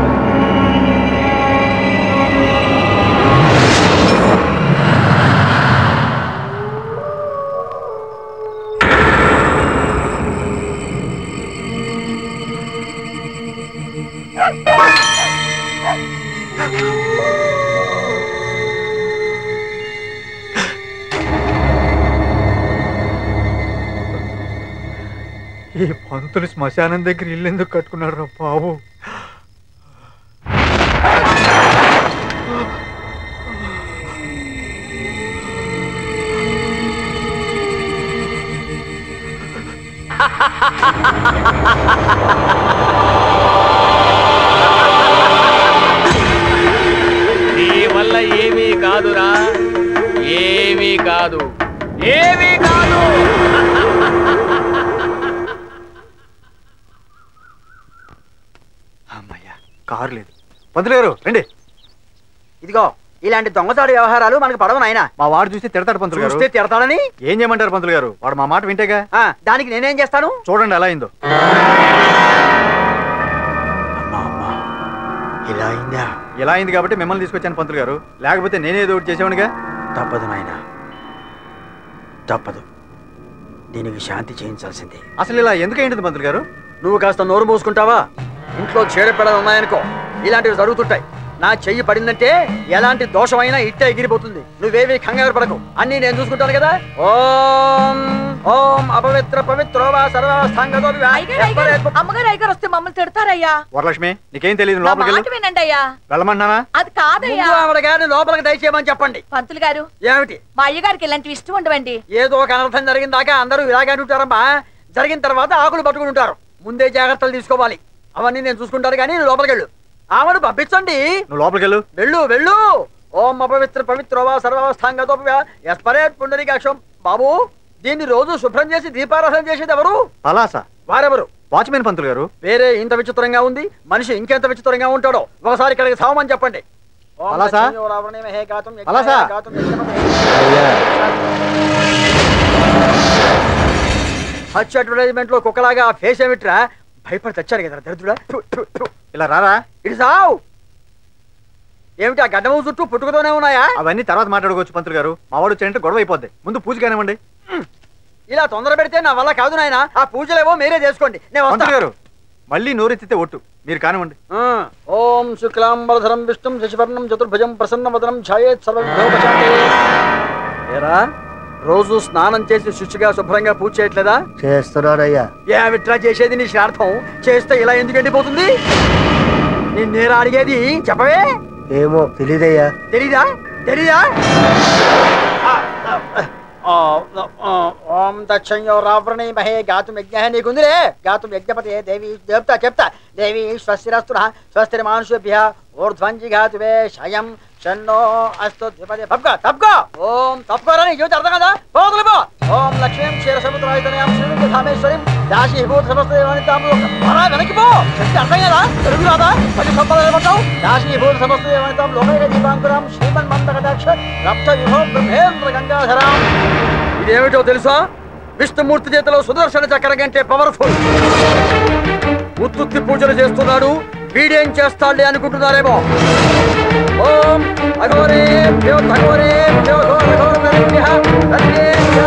ఈ పంతులు శ్మశానం దగ్గర ఇల్లు ఎందుకు కట్టుకున్నాడు రా బాబు నీ వల్ల ఏమీ కాదురా ఏమీ కాదు ఏమీ కాదు అమ్మయ్యా కారు లేదు పంతులు గారు రండి ఇదిగో ఇలాంటి దొంగతాడు వ్యవహారాలు మనకు పడవ నాయన మా వాడు చూస్తే తిడతాడు పంతులు గారు చూస్తే తిడతాడని ఏం చేయమంటారు పంతులు గారు వాడు మా మాట వింటేగా ఆ, దానికి నేనేం చేస్తాను చూడండి ఎలా అయిందో ఇలా అయిందా ఇలా అయింది కాబట్టి మిమ్మల్ని తీసుకొచ్చాను పంతులు గారు లేకపోతే నేనేదో ఒకటి చేసేవాడిగా తప్పదు నాయన తప్పదు దీనికి శాంతి చేయించాల్సిందే అసలు ఇలా ఎందుకు అయింది పంతులు గారు నువ్వు కాస్త నోరు మూసుకుంటావా ఇంట్లో చీడపిడలు ఉన్నాయనుకో ఇలాంటివి జరుగుతుంటాయి నా చెయ్యి పడిందంటే ఎలాంటి దోషమైనా ఇట్టే ఎగిరిపోతుంది నువ్వేవి కంగారు పడకు అన్ని నేను చూసుకుంటాను కదా ఓం ఓం అపవిత్ర పవిత్రో వా సర్వాస్థాంగతో అయ్యగారు, అయ్యగారు, అమ్మగారు అయ్యగారు వస్తే మమ్మల్ని తిడతారయ్యా వరలక్ష్మి నీకేం తెలియదు నా లోపలికి మాట వెళ్ళు వినండి అయ్యా వెళ్ళమంటున్నానా అది కాదయ్యా ముందు ఆవిడ గారిని లోపలికి దయచేయమని చెప్పండి పంతులు గారు ఏమిటి మా అయ్యగారికి ఇలాంటివి ఇష్టం ఉండవండి ఏదో ఒక అనర్థం జరిగిన దాకా అందరూ ఇలాగే అంటుంటారమ్మా జరిగిన తర్వాత ఆకులు పట్టుకుని ఉంటారు ముందే జాగ్రత్తలు తీసుకోవాలి అవన్నీ నేను చూసుకుంటాను కానీ నువ్వు లోపలికి వెళ్ళు ఆమెను పంపించండి నువ్వు లోపలికి వెళ్ళు వెళ్ళు వెళ్ళు ఓం అపవిత్ర పవిత్రోవా సర్వాస్థాంగతో ఎస్పరేట్ పుండరీకాక్షం బాబు దీన్ని రోజు శుభ్రం చేసి దీపారాధన చేసేది ఎవరు పలాస వారెవరు వాచ్మెన్ పంతులు గారు వేరే ఇంత విచిత్రంగా ఉంది మనిషి ఇంకెంత విచిత్రంగా ఉంటాడో ఒకసారి ఇక్కడికి సావమని చెప్పండి ఓం పలాసా? లక్ష్మీ రావణేమహే గాతుం యజ్ఞాయ పలాసా? గాతుం యజ్ఞపతే. హచ్ అడ్వర్టైజ్మెంట్ లో కుక్కలాగా ఆ ఫేస్ ఏమిట్రా భయపడి తెచ్చాడు కదా దరిద్రుడా థు, థు, థు. ఇలా రారా ఇటు సావు ఏమిటి ఆ గడ్డము చుట్టూ పుట్టుకతోనే ఉన్నాయా అవన్నీ తర్వాత మాట్లాడుకోవచ్చు పంతులు గారు మా వాడు వచ్చాడంటే గొడవ అయిపోద్ది ముందు పూజ కానివ్వండి ఇలా తొందర పెడితే నా వల్ల కాదు నాయన ఆ పూజలేవో మీరే చేసుకోండి నేను పంతులు వస్తా గారు మళ్ళీ నోరెత్తితే ఒట్టు మీరు కానివ్వండి ఆ, ఓం శుక్లాంబరధరం విష్ణుం శశివర్ణం చతుర్భుజం ప్రసన్నవదనం ఛాయేత్ సర్వవిఘ్నోపశాంతే ఏరా రోజు స్నానం చేసి శుచిగా శుభ్రంగా పూజ చేయట్లేదా చేస్తున్నానయ్యా ఏ విట్రా చేసేది నీ శ్రార్థం చేస్తే ఇలా ఎందుకు ఎండిపోతుంది నిన్నేరా అడిగేది చెప్పవే ఏమో తెలీదయ్యా తెలీదా తెలీదా ఆ, ఆ, ఓం దక్షిణ్యో రావణే మహే గాతుం యజ్ఞ నీకుందిరే గాతుం యజ్ఞపతే దేవి చెప్తా చెప్తా దేవి స్వస్తిరస్తు స్వస్తిరి మానుషేభ్య ఊర్ధ్వంజి గాతువే శయం షన్నో అస్తు ద్విపదే తప్పుకో తప్పుకో ఓం తప్పుకోరా నీ జీవితం అర్థం కదా పోతులు పో ఓం లక్ష్మీం క్షీర సముద్రాయుధనయాం శ్రీవిద్య ధామేశ్వరిం దాసి భూత సమస్త దేవానితాము అలా వెనక్కి పో చెప్తే అర్థం కదా తెలుగు రాదా పది సంపదలు ఏమంటావు దాసి భూత సమస్త దేవానితాం లోకైక దీపాంకురాం శ్రీమన్ మందకటాక్ష రప్త విభో బ్రహ్మేంద్ర గంగాధరాం ఇదేమిటో తెలుసా విష్ణుమూర్తి చేతిలో సుదర్శన చక్రం కంటే పవర్ఫుల్ ఉత్తుత్తి పూజలు చేస్తున్నాడు వీడేం చేస్తాడులే అనుకుంటున్నారేమో ఓం అఘోరే భ్యో అఘోరే భ్యో ఘోర ఘోర నరేభ్యః తన్నే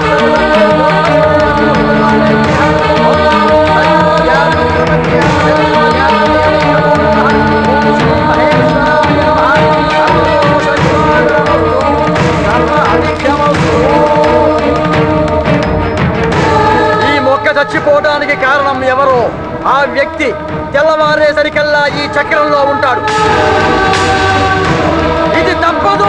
ఈ మొక్క చచ్చిపోవడానికి కారణం ఎవరో ఆ వ్యక్తి తెల్లవారేసరికల్లా ఈ చక్రంలో ఉంటాడు ఇది తప్పదు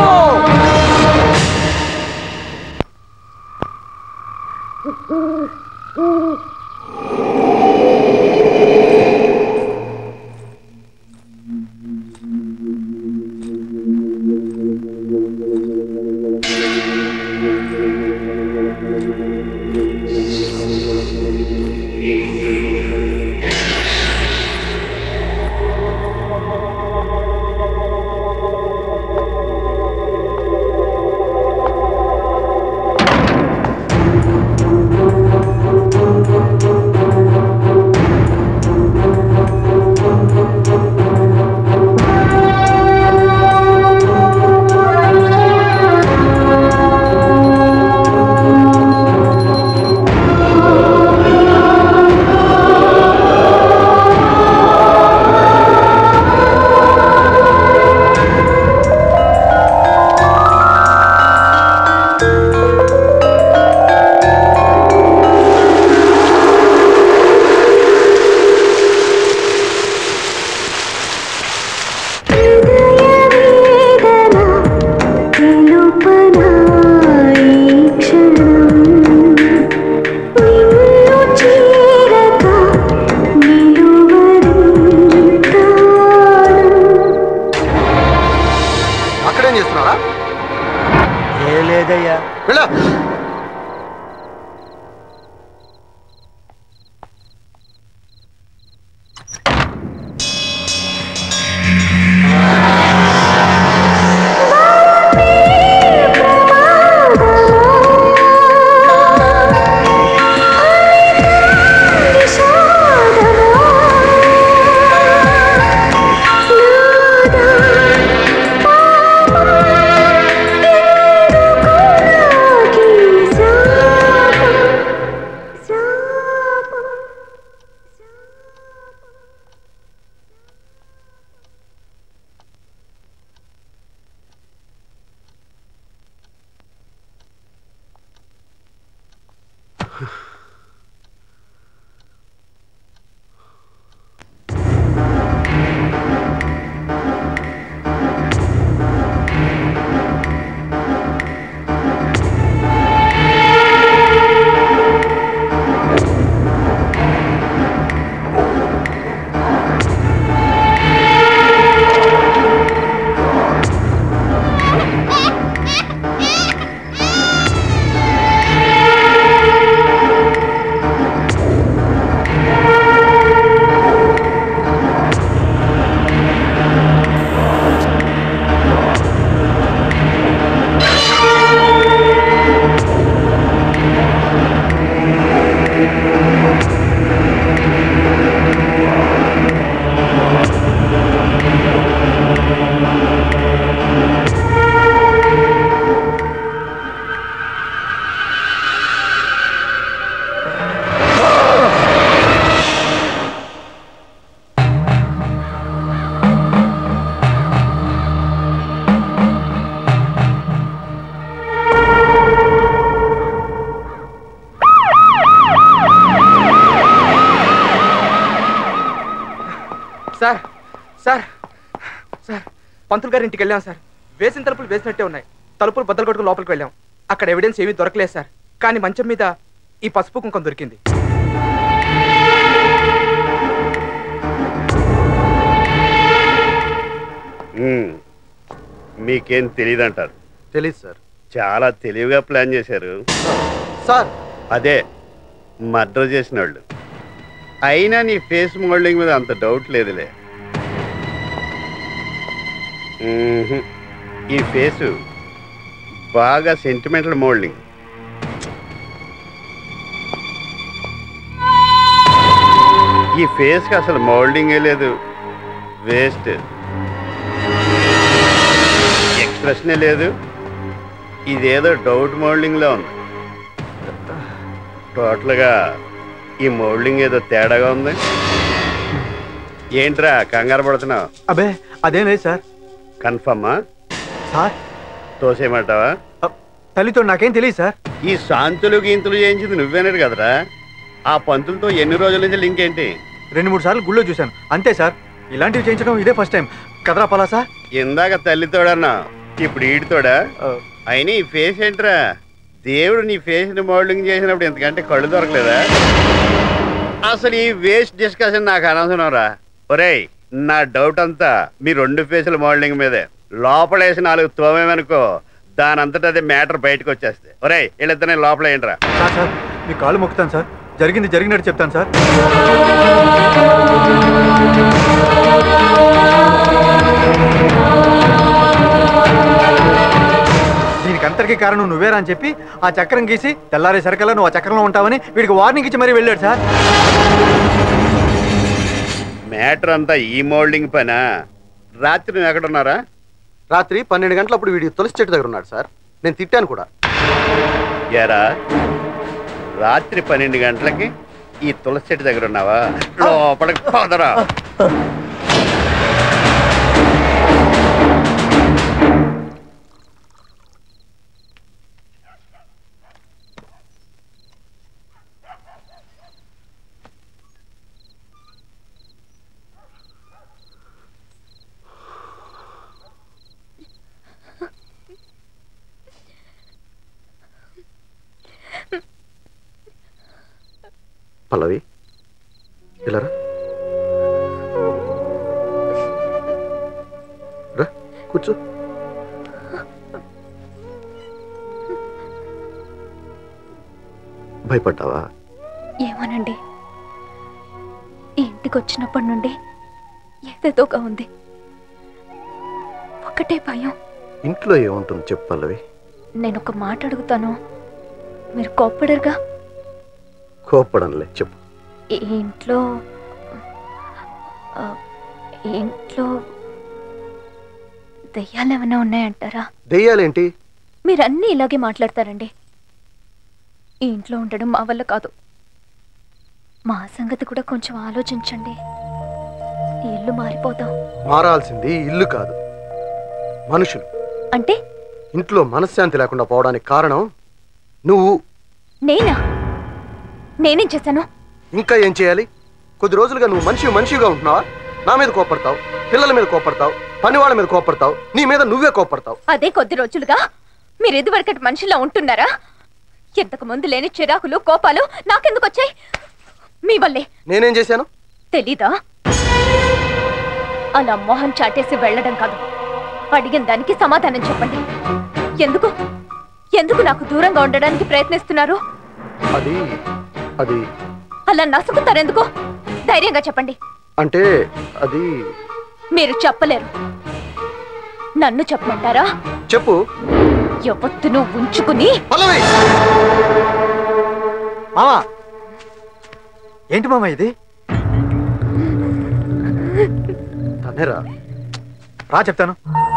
అక్కడేం చేస్తున్నారా ఏ లేదయ్యా వెళ్ళా సార్ సార్ సార్ పంతులు గారి ఇంటికి వెళ్ళాం సార్ వేసిన తలుపులు వేసినట్టే ఉన్నాయి తలుపులు బద్దలు కొట్టుకు లోపలికి వెళ్ళాం అక్కడ ఎవిడెన్స్ ఏమీ దొరకలేదు సార్ కానీ మంచం మీద ఈ పసుపు కుంకం దొరికింది మ్మ్. మీకేం తెలియదంటారు తెలీదు సార్ చాలా తెలివిగా ప్లాన్ చేశారు సార్ అదే మర్డర్ చేసిన వాళ్ళు అయినా నీ ఫేస్ మోల్డింగ్ మీద అంత డౌట్ లేదులే మ్మ్హ్. ఈ ఫేసు బాగా సెంటిమెంటల్ మోల్డింగ్ ఈ ఫేస్కి అసలు మోల్డింగే లేదు వేస్ట్ ఎక్స్ప్రెషనే లేదు ఇదేదో డౌట్ మోల్డింగ్లో ఉంది టోటల్గా ఈ మోల్డింగ్ ఏదో తేడాగా ఉంది ఏంట్రా కంగారు పడుతున్నావు అబే అదేం లేదు సార్ కన్ఫర్మా సార్ తోసేయమంటావా తల్లితో నాకేం తెలియదు సార్ ఈ శాంతులు గీంతులు చేయించింది నువ్వేనాడు కదరా ఆ పంతులతో ఎన్ని రోజుల నుంచి లింక్ ఏంటి రెండు మూడు సార్లు గుళ్ళో చూశాను అంతే సార్ ఇలాంటివి చేయించడం ఇదే ఫస్ట్ టైం కదరా పలా సార్ ఇందాక తల్లితోడన్నా ఇప్పుడు ఈడుతోడా అయినా ఈ ఫేస్ ఏంట్రా దేవుడు నీ ఫేస్ ని మోడలింగ్ చేసినప్పుడు ఎంతకంటే కళ్ళు దొరకలేదా అసలు ఈ వేస్ట్ డిస్కషన్ నాకు అనవసరం రా ఒరేయ్ నా డౌట్ అంతా మీ రెండు ఫేసుల మోడలింగ్ మీదే లోపలేసి నాలుగు తోమేమనుకో దాని అంతటా అదే మ్యాటర్ బయటకు వచ్చేస్తే ఒరేయ్ వీళ్ళిద్దరిని లోపల ఏంట్రా సార్ సార్ మీ కాళ్ళు మొక్కుతాను సార్ జరిగింది జరిగినట్టు చెప్తాను సార్ దీనికి అంతటికీ కారణం నువ్వేరా అని చెప్పి ఆ చక్రం గీసి తెల్లారే సరికల్లా నువ్వు ఆ చక్రంలో ఉంటావని వీడికి వార్నింగ్ ఇచ్చి మరీ వెళ్ళాడు సార్ మ్యాటర్ అంతా ఈ మోల్డింగ్ పనా రాత్రి నువ్వు ఎక్కడున్నారా రాత్రి పన్నెండు గంటలప్పుడు వీడి తులసి చెట్టు దగ్గర ఉన్నాడు సార్ నేను తిట్టాను కూడా ఎరా రాత్రి పన్నెండు గంటలకి ఈ తులసి చెట్టు దగ్గర ఉన్నావా లోపలికి పోదరా పల్లవి ఇలా రా. రా కూర్చో భయపడ్డావా ఏమోనండి ఈ ఇంటికి వచ్చినప్పటి నుండి ఏదేదోగా ఉంది ఒకటే భయం ఇంట్లో ఏముంటుంది చెప్పు పల్లవి నేను ఒక మాట అడుగుతాను మీరు కోప్పడరుగా కోప్పడంలే చెప్పు ఈ ఇంట్లో ఆ, ఈ ఇంట్లో దెయ్యాలు ఏమైనా ఉన్నాయంటారా దెయ్యాలేంటి మీరు అన్నీ ఇలాగే మాట్లాడతారండి ఈ ఇంట్లో ఉండడం మా వల్ల కాదు మా సంగతి కూడా కొంచెం ఆలోచించండి ఈ ఇల్లు మారిపోదాం మారాల్సింది ఇల్లు కాదు మనుషులు అంటే ఇంట్లో మనశ్శాంతి లేకుండా పోవడానికి కారణం నువ్వు నేనా నేనేం చేశాను ఇంకా ఏం చేయాలి కొద్ది రోజులుగా నువ్వు మనిషి మనిషిగా ఉంటున్నావా నా మీద కోపడతావు పిల్లల మీద కోపడతావు పని వాళ్ళ మీద కోపడతావు నీ మీద నువ్వే కోపడతావు అదే కొద్ది రోజులుగా మీరు ఇదివరకటి మనిషిలా ఉంటున్నారా ఇంతకు ముందు లేని చిరాకులు కోపాలు నాకెందుకు వచ్చాయి మీ వల్లే నేనేం చేశాను తెలీదా అలా మొహం చాటేసి వెళ్ళడం కాదు అడిగిన దానికి సమాధానం చెప్పండి ఎందుకు ఎందుకు నాకు దూరంగా ఉండడానికి ప్రయత్నిస్తున్నారు అది అది అలా నసుకుతారెందుకు ధైర్యంగా చెప్పండి అంటే అది మీరు చెప్పలేరు నన్ను చెప్పమంటారా చెప్పు ఎవత్తును ఉంచుకుని మామా ఏంటి మామ ఇది తనేరా రా చెప్తాను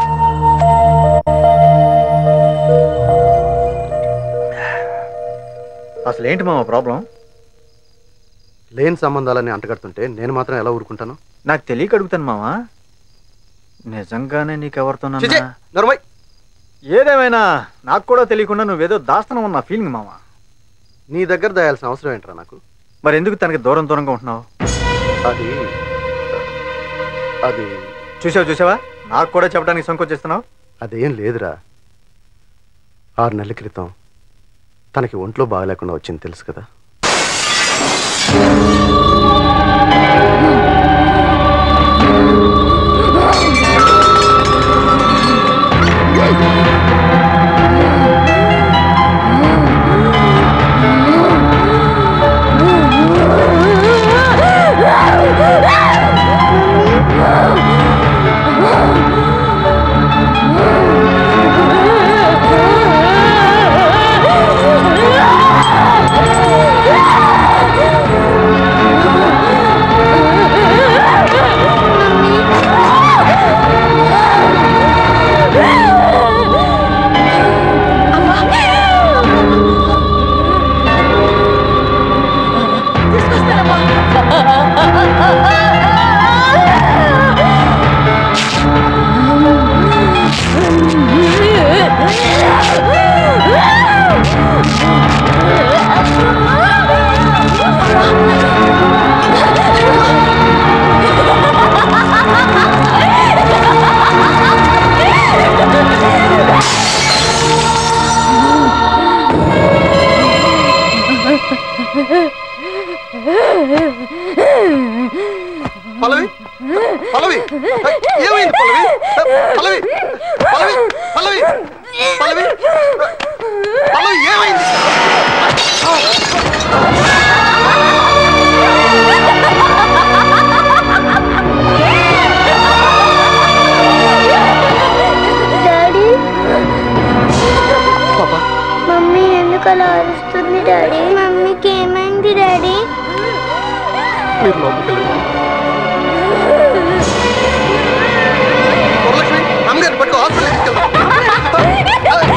అసలు ఏంటి మామ ప్రాబ్లం లేని సంబంధాలని అంటగడుతుంటే నేను మాత్రం ఎలా ఊరుకుంటాను నాకు తెలియక అడుగుతాను మామా నిజంగానే నీకెవరితో చిచి, నరుమై ఏదేమైనా నాకు కూడా తెలియకుండా నువ్వేదో దాస్తనం ఉన్న ఫీలింగ్ మామ నీ దగ్గర దాయాల్సిన అవసరం ఏంట్రా నాకు మరి ఎందుకు తనకి దూరం దూరంగా ఉంటున్నావు అది అది చూసావా చూసావా నాకు కూడా చెప్పడానికి సంకోచిస్తున్నావు అదేం లేదురా ఆరు నెలల క్రితం తనకి ఒంట్లో బాగలేకుండా వచ్చింది తెలుసు కదా Ah! పల్లవి పల్లవి ఏమైంది పల్లవి పల్లవి పల్లవి పల్లవి పల్లవి పల్లవి ఏమైంది డాడీ మమ్మీ ఎందుకు అలా అరుస్తుంది డాడీ మమ్మీకి ఏమైంది డాడీ మీరు లోపలికి వెళ్ళండి వరలక్ష్మి అమ్మగారిని పట్టుకో హాస్పిటల్ తీసుకెళ్దాం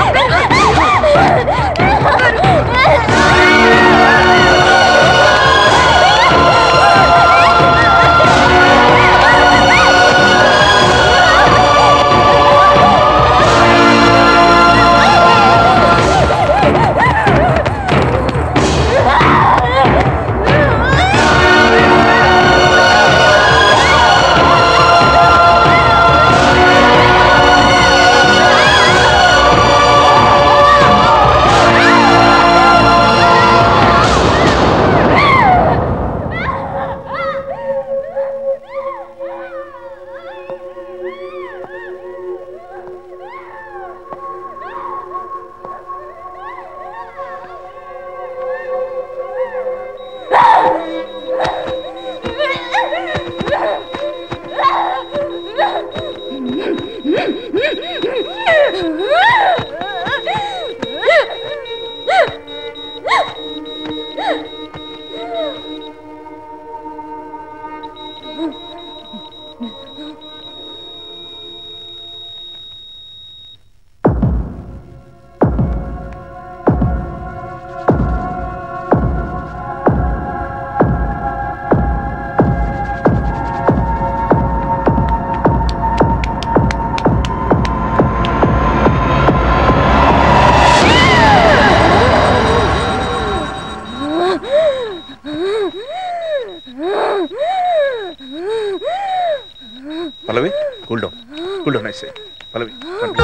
Pallavi cool down cool down ఐసే పల్లవి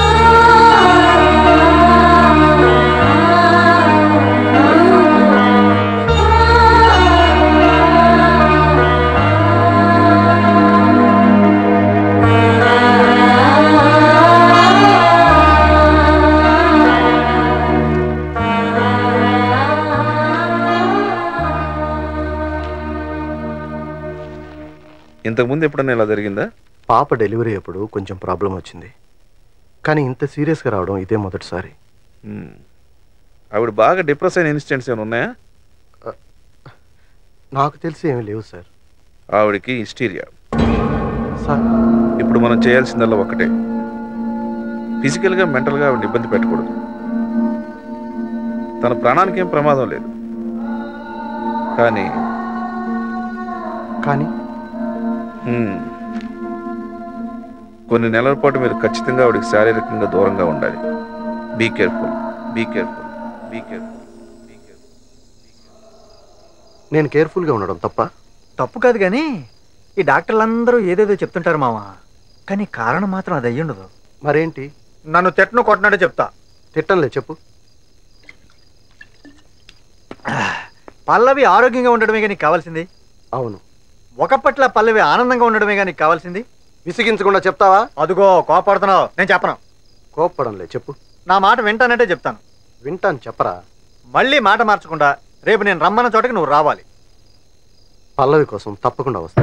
ఇంతకుముందు ఎప్పుడన్నా ఇలా జరిగిందా పాప డెలివరీ అప్పుడు కొంచెం ప్రాబ్లం వచ్చింది కానీ ఇంత సీరియస్గా రావడం ఇదే మొదటిసారి మ్మ్. ఆవిడ బాగా డిప్రెస్ అయిన ఇన్సిడెంట్స్ ఏమైనా ఉన్నాయా నాకు తెలిసి ఏమీ లేవు సార్ ఆవిడకి హిస్టీరియా సార్ ఇప్పుడు మనం చేయాల్సిందల్లా ఒకటే ఫిజికల్గా మెంటల్గా ఆవిడ ఇబ్బంది పెట్టకూడదు తన ప్రాణానికి ఏం ప్రమాదం లేదు కానీ కానీ మ్మ్. కొన్ని నెలల పాటు మీరు ఖచ్చితంగా ఆవిడకి శారీరకంగా దూరంగా ఉండాలి be careful be careful be careful నేను కేర్ఫుల్గా ఉండడం తప్ప తప్పు కాదు కానీ ఈ డాక్టర్లందరూ ఏదేదో చెప్తుంటారు మామ కానీ కారణం మాత్రం అది అయ్యుండదు మరేంటి నన్ను తిట్టను కొట్టినట్టు చెప్తా తిట్టంలే చెప్పు పల్లవి ఆరోగ్యంగా ఉండడమే కానీ కావాల్సింది అవును ఒకప్పట్ల పల్లవి ఆనందంగా ఉండడమే కానీ కావాల్సింది విసిగించకుండా చెప్తావా అదుగో కోపడుతున్నావు నేను చెప్పను కోప్పడంలే చెప్పు నా మాట వింటానంటే చెప్తాను వింటాను చెప్పరా మళ్ళీ మాట మార్చకుండా రేపు నేను రమ్మన్న చోటకి నువ్వు రావాలి పల్లవి కోసం తప్పకుండా వస్తా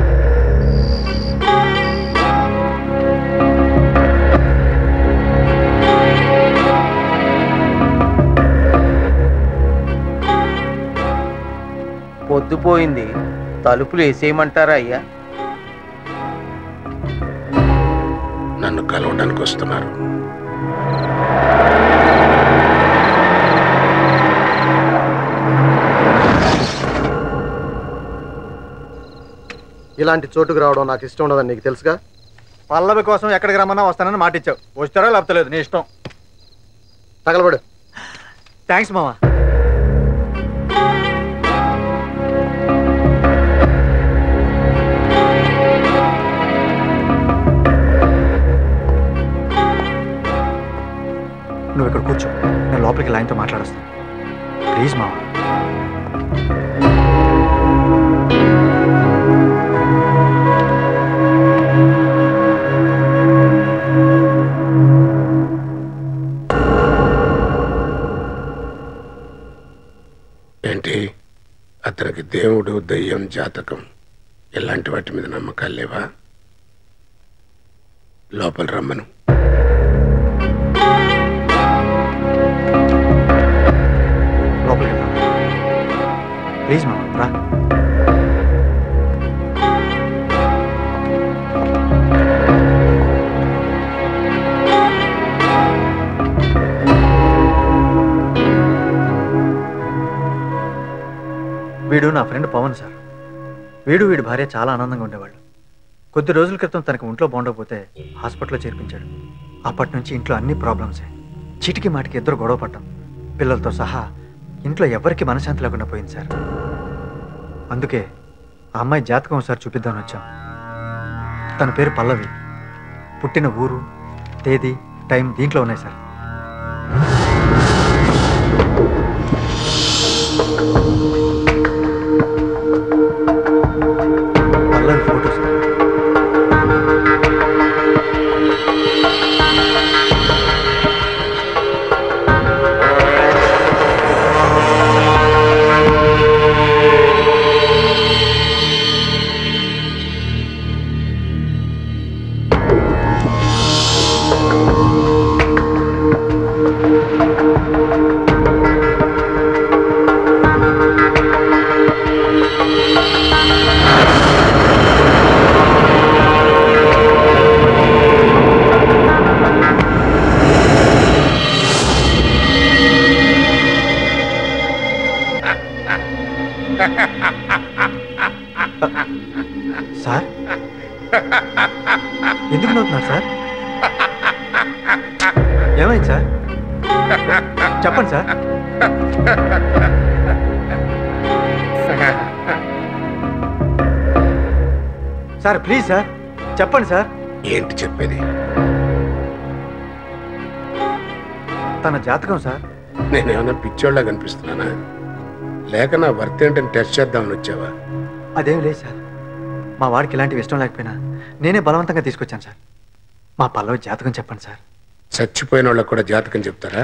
పొద్దుపోయింది తలుపులు వేసేయమంటారా అయ్యా నన్ను కలవడానికి వస్తున్నారు ఇలాంటి చోటుకు రావడం నాకు ఇష్టం ఉండదని నీకు తెలుసుగా పల్లవి కోసం ఎక్కడికి రమ్మన్నా వస్తానని మాట ఇచ్చావు వస్తారో లేకపోతే లేదు నీ ఇష్టం తగలబడు థ్యాంక్స్ మామా నువ్వు ఇక్కడ కూర్చో నేను లోపలికి లైన్తో మాట్లాడొస్తాను ప్లీజ్ మామా ఏంటి అతనికి దేవుడు దయ్యం జాతకం ఇలాంటి వాటి మీద నమ్మకాలు లేవా లోపల రమ్మను లోపలికి వెళ్దాం ప్లీజ్ మామ రా వీడు నా ఫ్రెండ్ పవన్ సార్ వీడు వీడి భార్య చాలా ఆనందంగా ఉండేవాళ్ళు కొద్ది రోజుల క్రితం తనకి ఒంట్లో బాగుండకపోతే హాస్పిటల్లో చేర్పించాడు అప్పటి నుంచి ఇంట్లో అన్ని ప్రాబ్లమ్సే చీటికి మాటికి ఇద్దరు గొడవ పడ్డాం పిల్లలతో సహా ఇంట్లో ఎవరికి మనశాంతి లేకుండా పోయింది సార్ అందుకే ఆ అమ్మాయి జాతకం ఒకసారి చూపిద్దామని వచ్చాం తన పేరు పల్లవి పుట్టిన ఊరు తేదీ టైం దీంట్లో ఉన్నాయి సార్ పల్లవి ఫోటోస్ సార్ ఎందుకు నవ్వుతున్నారు సార్ ఏమైంది సార్ చెప్పండి సార్ సార్ ప్లీజ్ సార్ చెప్పండి సార్ ఏంటి చెప్పేది తన జాతకం సార్ నేనేమన్నా పిచ్చోళ్ళ కనిపిస్తున్నానా లేక నా వర్త్ ఏంటని టెస్ట్ చేద్దామని వచ్చావా అదేం లేదు సార్ మా వాడికి ఇలాంటివి ఇష్టం లేకపోయినా నేనే బలవంతంగా తీసుకొచ్చాను సార్ మా పల్లవి జాతకం చెప్పండి సార్ చచ్చిపోయిన వాళ్ళకు కూడా జాతకం చెప్తారా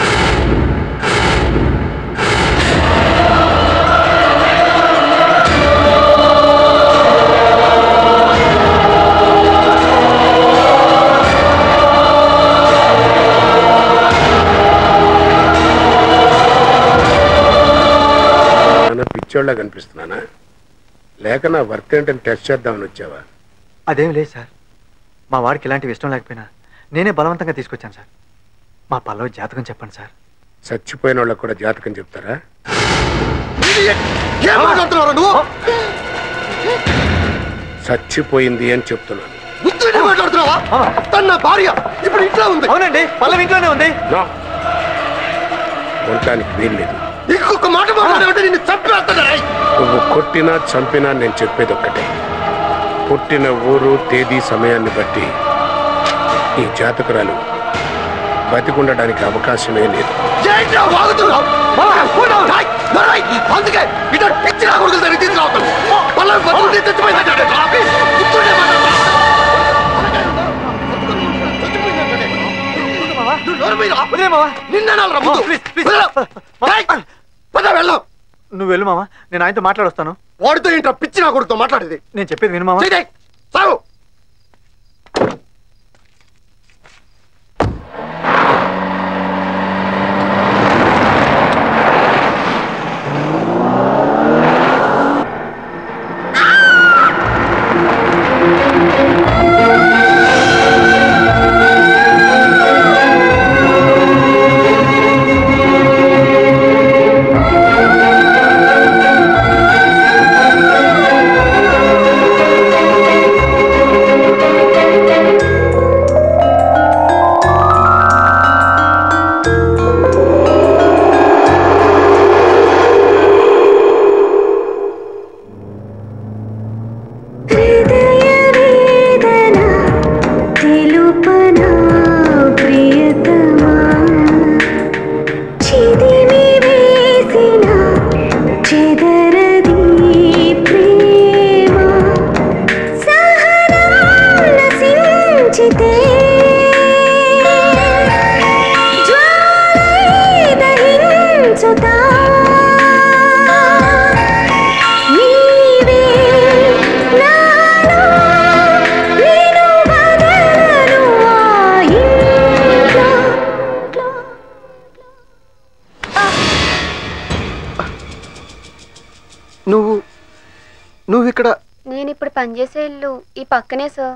ఏమన్నా పిచ్చోళ్ళ కనిపిస్తున్నానా లేక నా వర్త్ ఏంటని టెస్ట్ చేద్దామని వచ్చావా అదేం లేదు సార్ మా వాడికి ఇలాంటివి ఇష్టం లేకపోయినా నేనే బలవంతంగా తీసుకొచ్చాను సార్ మా పల్లవి జాతకం చెప్పండి సార్ చచ్చిపోయిన వాళ్ళకు కూడా జాతకం చెప్తారా ఏం మాట్లాడుతున్నావు నువ్వు చచ్చిపోయింది అని చెప్తున్నాను బుద్ధిని మాట్లాడుతున్నావా తన నా భార్య ఇప్పుడు ఇంట్లో ఉంది అవునండి పల్లవి ఇంట్లోనే ఉంది నా ఉండటానికి వీల్లేదు ఇంకొక మాట మాట్లాడాలంటే నిన్ను చంపేస్తాను నువ్వు కొట్టినా చంపినా నేను చెప్పేది ఒక్కటే పుట్టిన ఊరు తేదీ సమయాన్ని బట్టి ఈ జాతకురాలు బతికుండడానికి అవకాశమే లేదు ఏంట్రా వాగుతున్నావు రాయ్, రాయ్. అందుకే ఇటు పిచ్చి నా కొడుకులు దగ్గర తీసుకురావద్దు పల్లవి బతుకుంటే చచ్చిపోయిందంటే రాపి కూర్చుంటే నువ్వు వెళ్ళు మామ నేను ఆయనతో మాట్లాడొస్తాను వాడితో ఏంట్రా పిచ్చి నా కొడుకుతో మాట్లాడేది నేను చెప్పేది విను మామ చేయి, సాగు ఆ నువ్వు నువ్వు ఇక్కడ నేను ఇప్పుడు పనిచేసే ఇల్లు ఈ పక్కనే సార్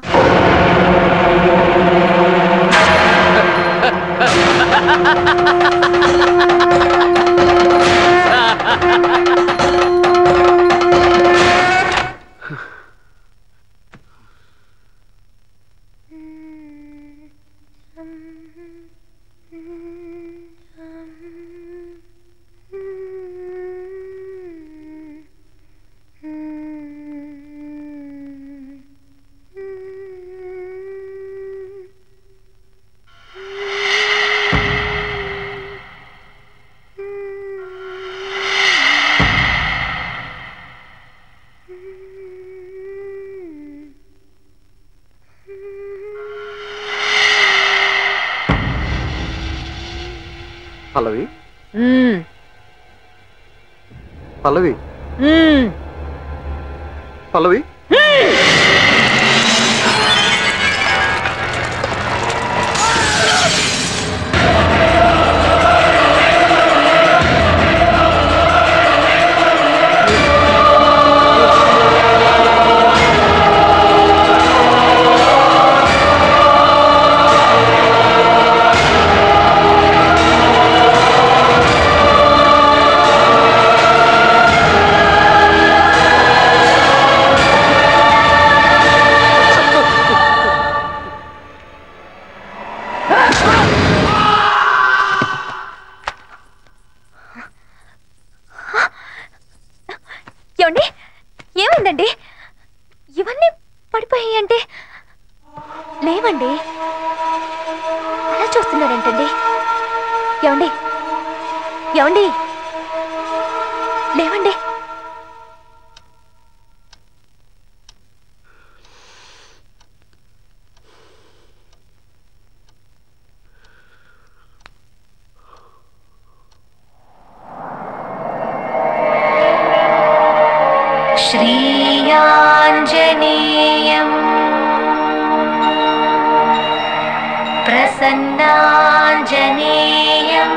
పల్లవి పల్లవి పల్లవి ఏమండి ఏమైందండి ఇవన్నీ పడిపోయాయి అంటే లేవండి అలా చూస్తున్నారేంటండి ఏమండి ఏమండి లేవండి श्रीयाञ्जनेयम् प्रसन्नाञ्जनेयम्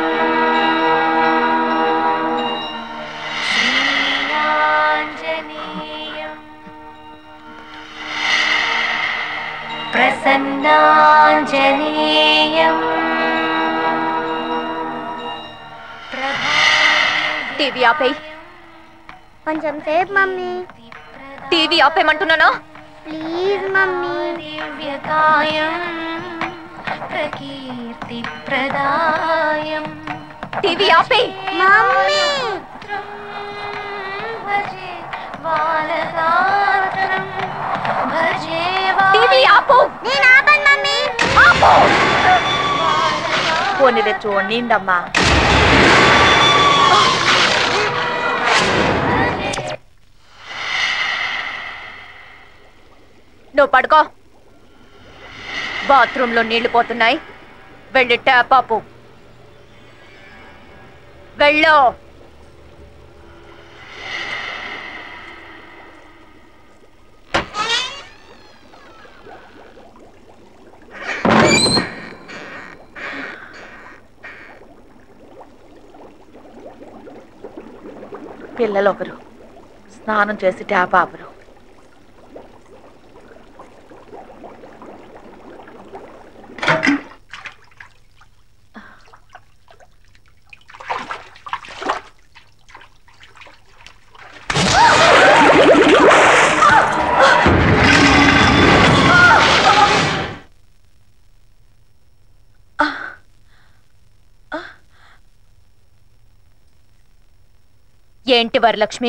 श्रीयाञ्जनेयम् प्रसन्नाञ्जनेयम् టీవీ ఆపేయి కొంచెం సేపు మమ్మీ టీవీ ఆపేయమంటున్నానా ప్లీజ్ మమ్మీ दिव्यकायं प्रकीर्तिप्रदायम् టీవీ ఆపేయి మమ్మీ भजे बालगात्रं भजे టీవీ ఆపు నేను ఆపను మమ్మీ ఆపు పోనీలే చూడండిమ్మా నువ్వు పడుకో బాత్రూంలో నీళ్లు పోతున్నాయి వెళ్ళి ట్యాప్ ఆపు వెళ్ళు పిల్లలు ఒకరు స్నానం చేసి ట్యాప్ ఆపరు ఏంటి వరలక్ష్మి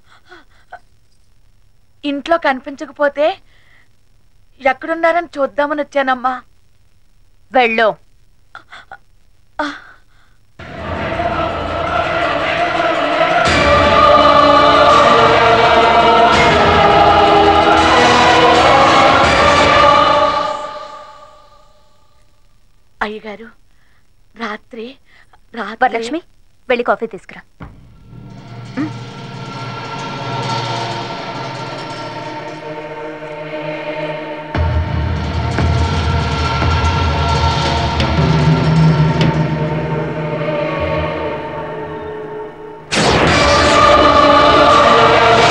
ఇంట్లో కనిపించకపోతే ఎక్కడున్నారని చూద్దామని వచ్చానమ్మా వెళ్ళు అయ్యగారు రాత్రి రాత్రి వరలక్ష్మి వెళ్ళి కాఫీ తీసుకురా ఆ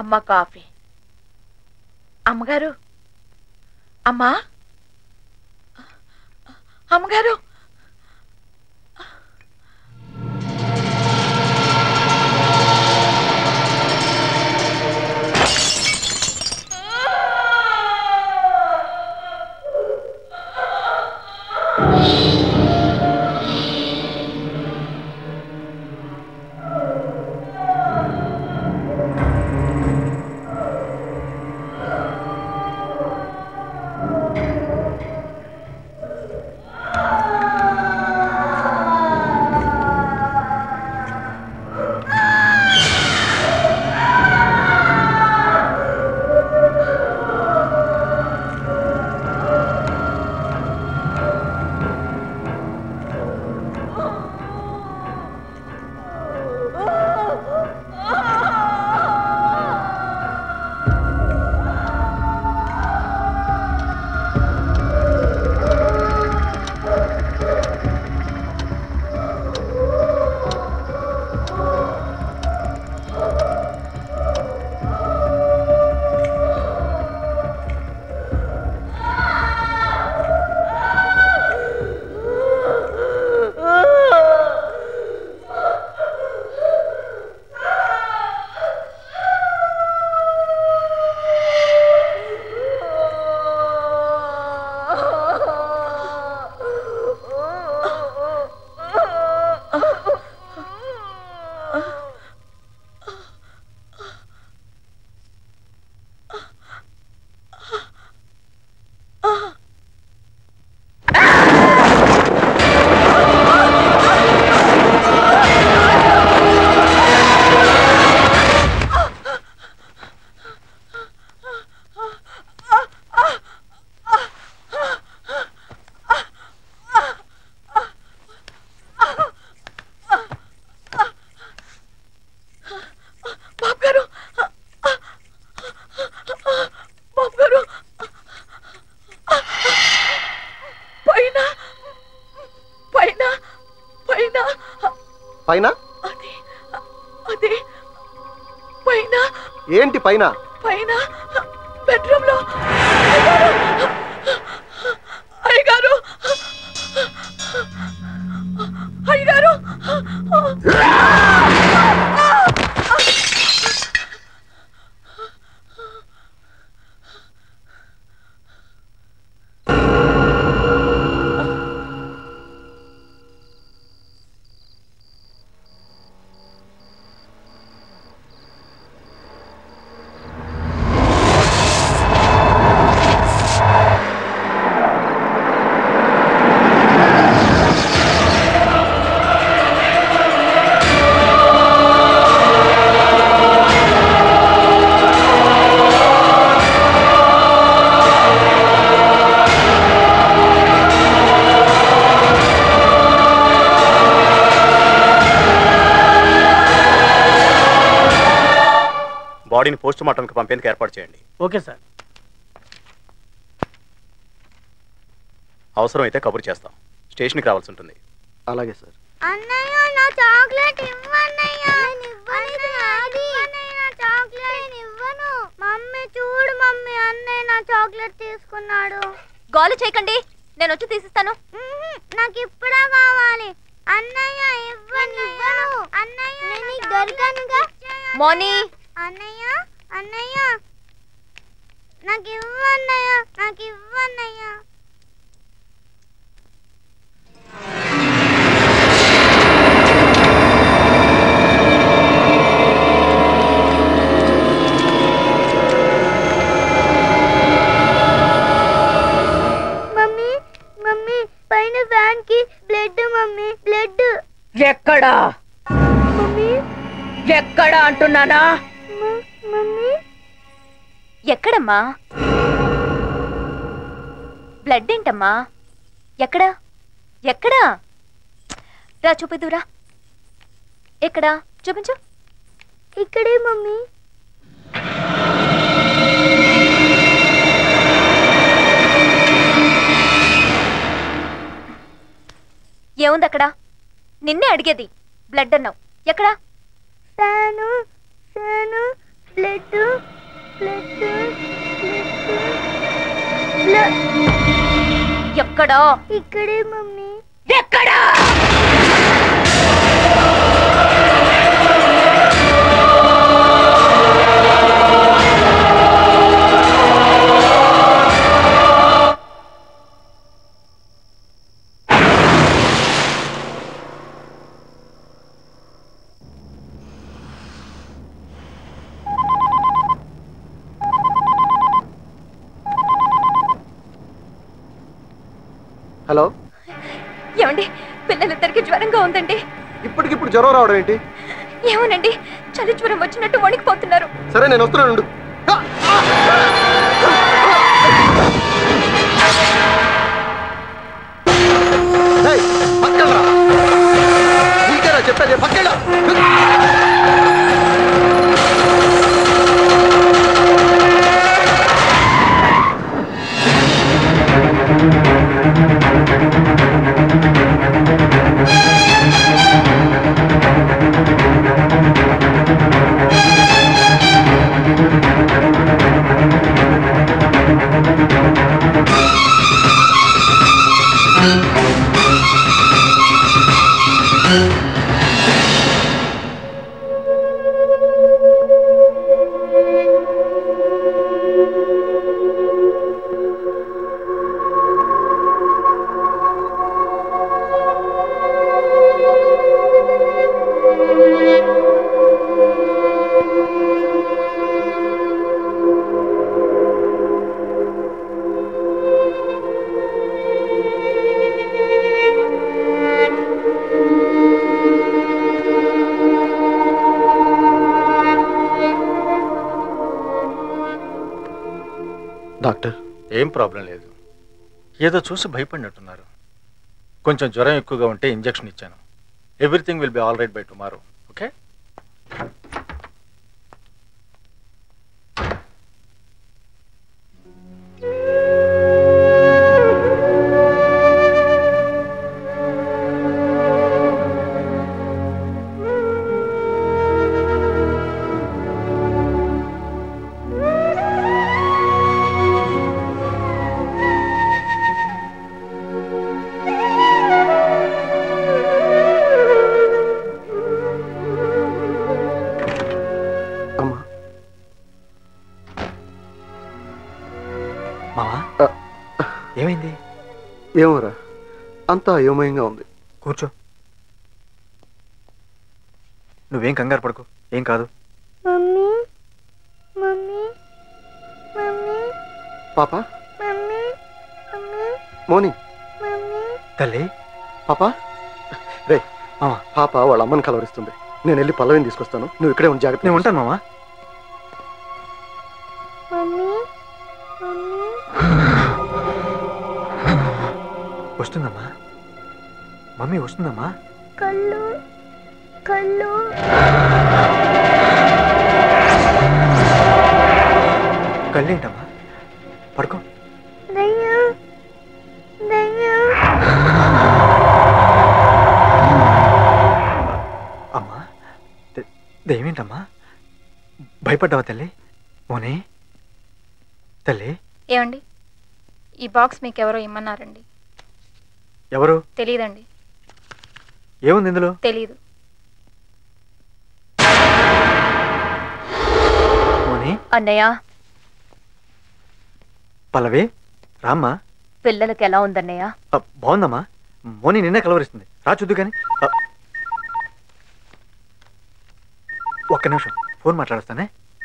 అమ్మ కాఫీ అమ్మగారు అమ్మా అమ్మగారు బాబు గారు బాబు గారు పైన పైన పైన పైన అది అది పైన ఏంటి పైన పైన బెడ్రూమ్ లో అయ్యగారు అయ్యగారు బాడీని పోస్ట్ మార్టంకి పంపేందుకు ఏర్పాటు చేయండి ఓకే సార్ అవసరమైతే కబురు చేస్తాం స్టేషన్కి రావాల్సి ఉంటుంది అలాగే సార్ అన్నయ్య నా చాక్లెట్ ఇవ్వన్నయ్య అన్నయ్య నా చాక్లెట్ ఇవ్వను మమ్మీ చూడు మమ్మీ అన్నయ్య నా చాక్లెట్ తీసుకున్నాడు గోల చేయకండి నేను వచ్చి తీసిస్తాను నాకు ఇప్పుడే కావాలి అన్నయ్య ఇవ్వను ఇవ్వను అన్నయ్య నేను నీకు దొరికానుగా మోనీ అన్నయ్య అన్నయ్య నాకు ఇవ్వన్నయ్య నాకు ఇవ్వన్నయ్య మమ్మీ మమ్మీ పైన ఫ్యాన్ కి బ్లడ్ మమ్మీ బ్లడ్ ఎక్కడా మమ్మీ ఎక్కడా అంటున్నానా మమ్మీ ఎక్కడమ్మా బ్లడ్ ఏంటమ్మా ఎక్కడా ఎక్కడా రా చూపిద్దురా ఎక్కడా చూపించు ఇక్కడే మమ్మీ ఏముంది అక్కడ నిన్నే అడిగేది బ్లడ్ అన్నావు ఎక్కడా fan fan blood blood blood ఎక్కడా ఇక్కడే మమ్మీ ఎక్కడా హలో ఏమండి పిల్లలిద్దరికి జ్వరంగా ఉందండి ఇప్పటికిప్పుడు జ్వరం రావడం ఏంటి ఏమోనండి చలి జ్వరం వచ్చినట్టు వణికిపోతున్నారు సరే నేను వస్తున్నాను ఉండు. ఏయ్, పక్కనరా. నీకేనా చెప్పేది పక్కన డాక్టర్ ఏం ప్రాబ్లం లేదు ఏదో చూసి భయపడినట్టున్నారు కొంచెం జ్వరం ఎక్కువగా ఉంటే ఇంజెక్షన్ ఇచ్చాను everything will be all right bye tomorrow okay అమ్మా మావా ఏమైంది ఏమోరా అంతా అయోమయంగా ఉంది కూర్చో నువ్వేం కంగారు పడకు ఏం కాదు మమ్మీ మమ్మీ మమ్మీ పాప మమ్మీ మమ్మీ మోని మమ్మీ తల్లి పాప రే మామ పాప వాళ్ళ అమ్మని కలవరిస్తుంది నేను వెళ్ళి పల్లవిని తీసుకొస్తాను నువ్వు ఇక్కడే ఉండి జాగ్రత్త నేను ఉంటాను మామా మమ్మీ మమ్మీ వస్తుందమ్మా మమ్మీ వస్తుందమ్మా కళ్ళు కళ్ళు కళ్ళేంటమ్మా పడుకో దయ్యం దయ్యం అమ్మా ద- దయ్యమేంటమ్మా భయపడ్డావా తల్లి మోనే తల్లి ఏమండి ఈ బాక్స్ మీకు ఎవరో ఇమ్మన్నారండి ఎవరు తెలియదండి ఏముంది ఇందులో తెలీదు మోని అన్నయ్య పల్లవి రామ్మా పిల్లలకి ఎలా ఉందన్నయ్య ఆ, బాగుందమ్మా మోని నిన్నే కలవరిస్తుంది రా చూద్దు కానీ ఆ, ఒక్క నిమిషం ఫోన్ మాట్లాడస్తానే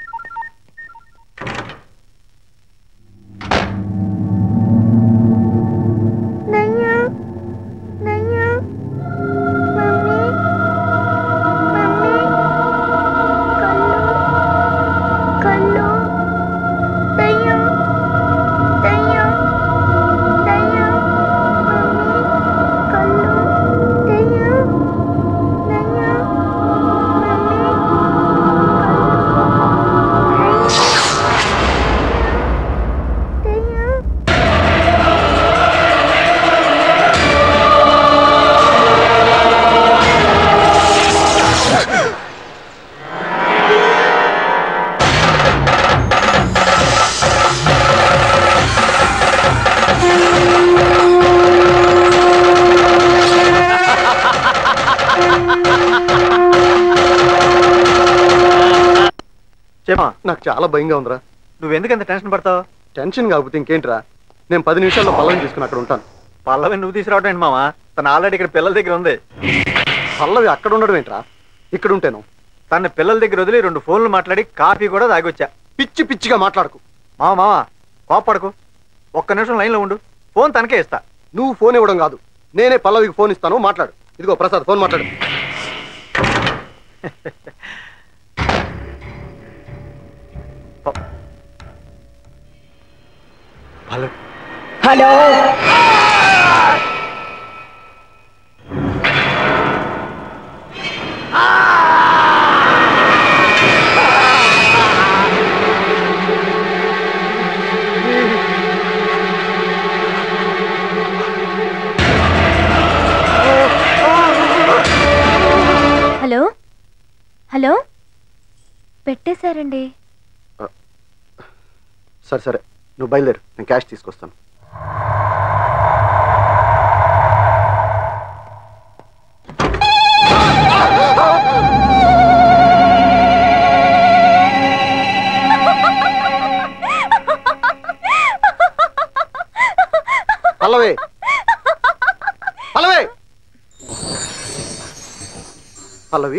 దయ్యం దయ్యం మమ్మీ మమ్మీ కళ్ళు కళ్ళు దయ్యం దయ్యం దయ్యం మమ్మీ కళ్ళు దయ్యం దయ్యం మమ్మీ ఏమా నాకు చాలా భయంగా ఉందిరా నువ్వెందుకు ఎంత టెన్షన్ పడతావు టెన్షన్ కాకపోతే ఇంకేంట్రా నేను పది నిమిషాల్లో పల్లవి తీసుకుని అక్కడ ఉంటాను పల్లవి నువ్వు తీసుకురావడం ఏంటి మావా తను ఆల్రెడీ ఇక్కడ పిల్లల దగ్గర ఉంది పల్లవి అక్కడ ఉండడం ఏంట్రా ఇక్కడ ఉంటాను తన పిల్లల దగ్గర వదిలి రెండు ఫోన్లు మాట్లాడి కాఫీ కూడా తాగొచ్చా పిచ్చి పిచ్చిగా మాట్లాడకు మావా మావా కోపడకు ఒక్క నిమిషం లైన్లో ఉండు ఫోన్ తనకే ఇస్తా నువ్వు ఫోన్ ఇవ్వడం కాదు నేనే పల్లవికి ఫోన్ ఇస్తాను మాట్లాడు ఇదిగో ప్రసాద్ ఫోన్ మాట్లాడు హలో హలో హలో హలో పెట్టేశారండి సరే సరే నువ్వు బయలుదేరు నేను క్యాష్ తీసుకొస్తాను పల్లవి పల్లవి పల్లవి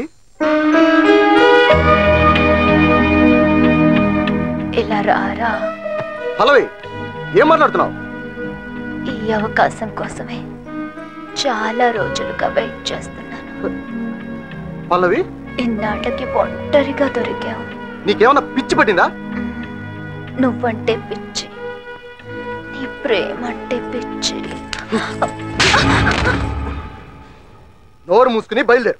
ఇలా రారా పల్లవి ఏం మాట్లాడుతున్నావు ఈ అవకాశం కోసమే చాలా రోజులుగా వెయిట్ చేస్తున్నాను పల్లవి ఇన్నాళ్ళకి ఒంటరిగా దొరికావు నీకేమన్నా పిచ్చి పట్టిందా నువ్వంటే పిచ్చి నీ ప్రేమ అంటే పిచ్చి నోరు మూసుకుని బయలుదేరు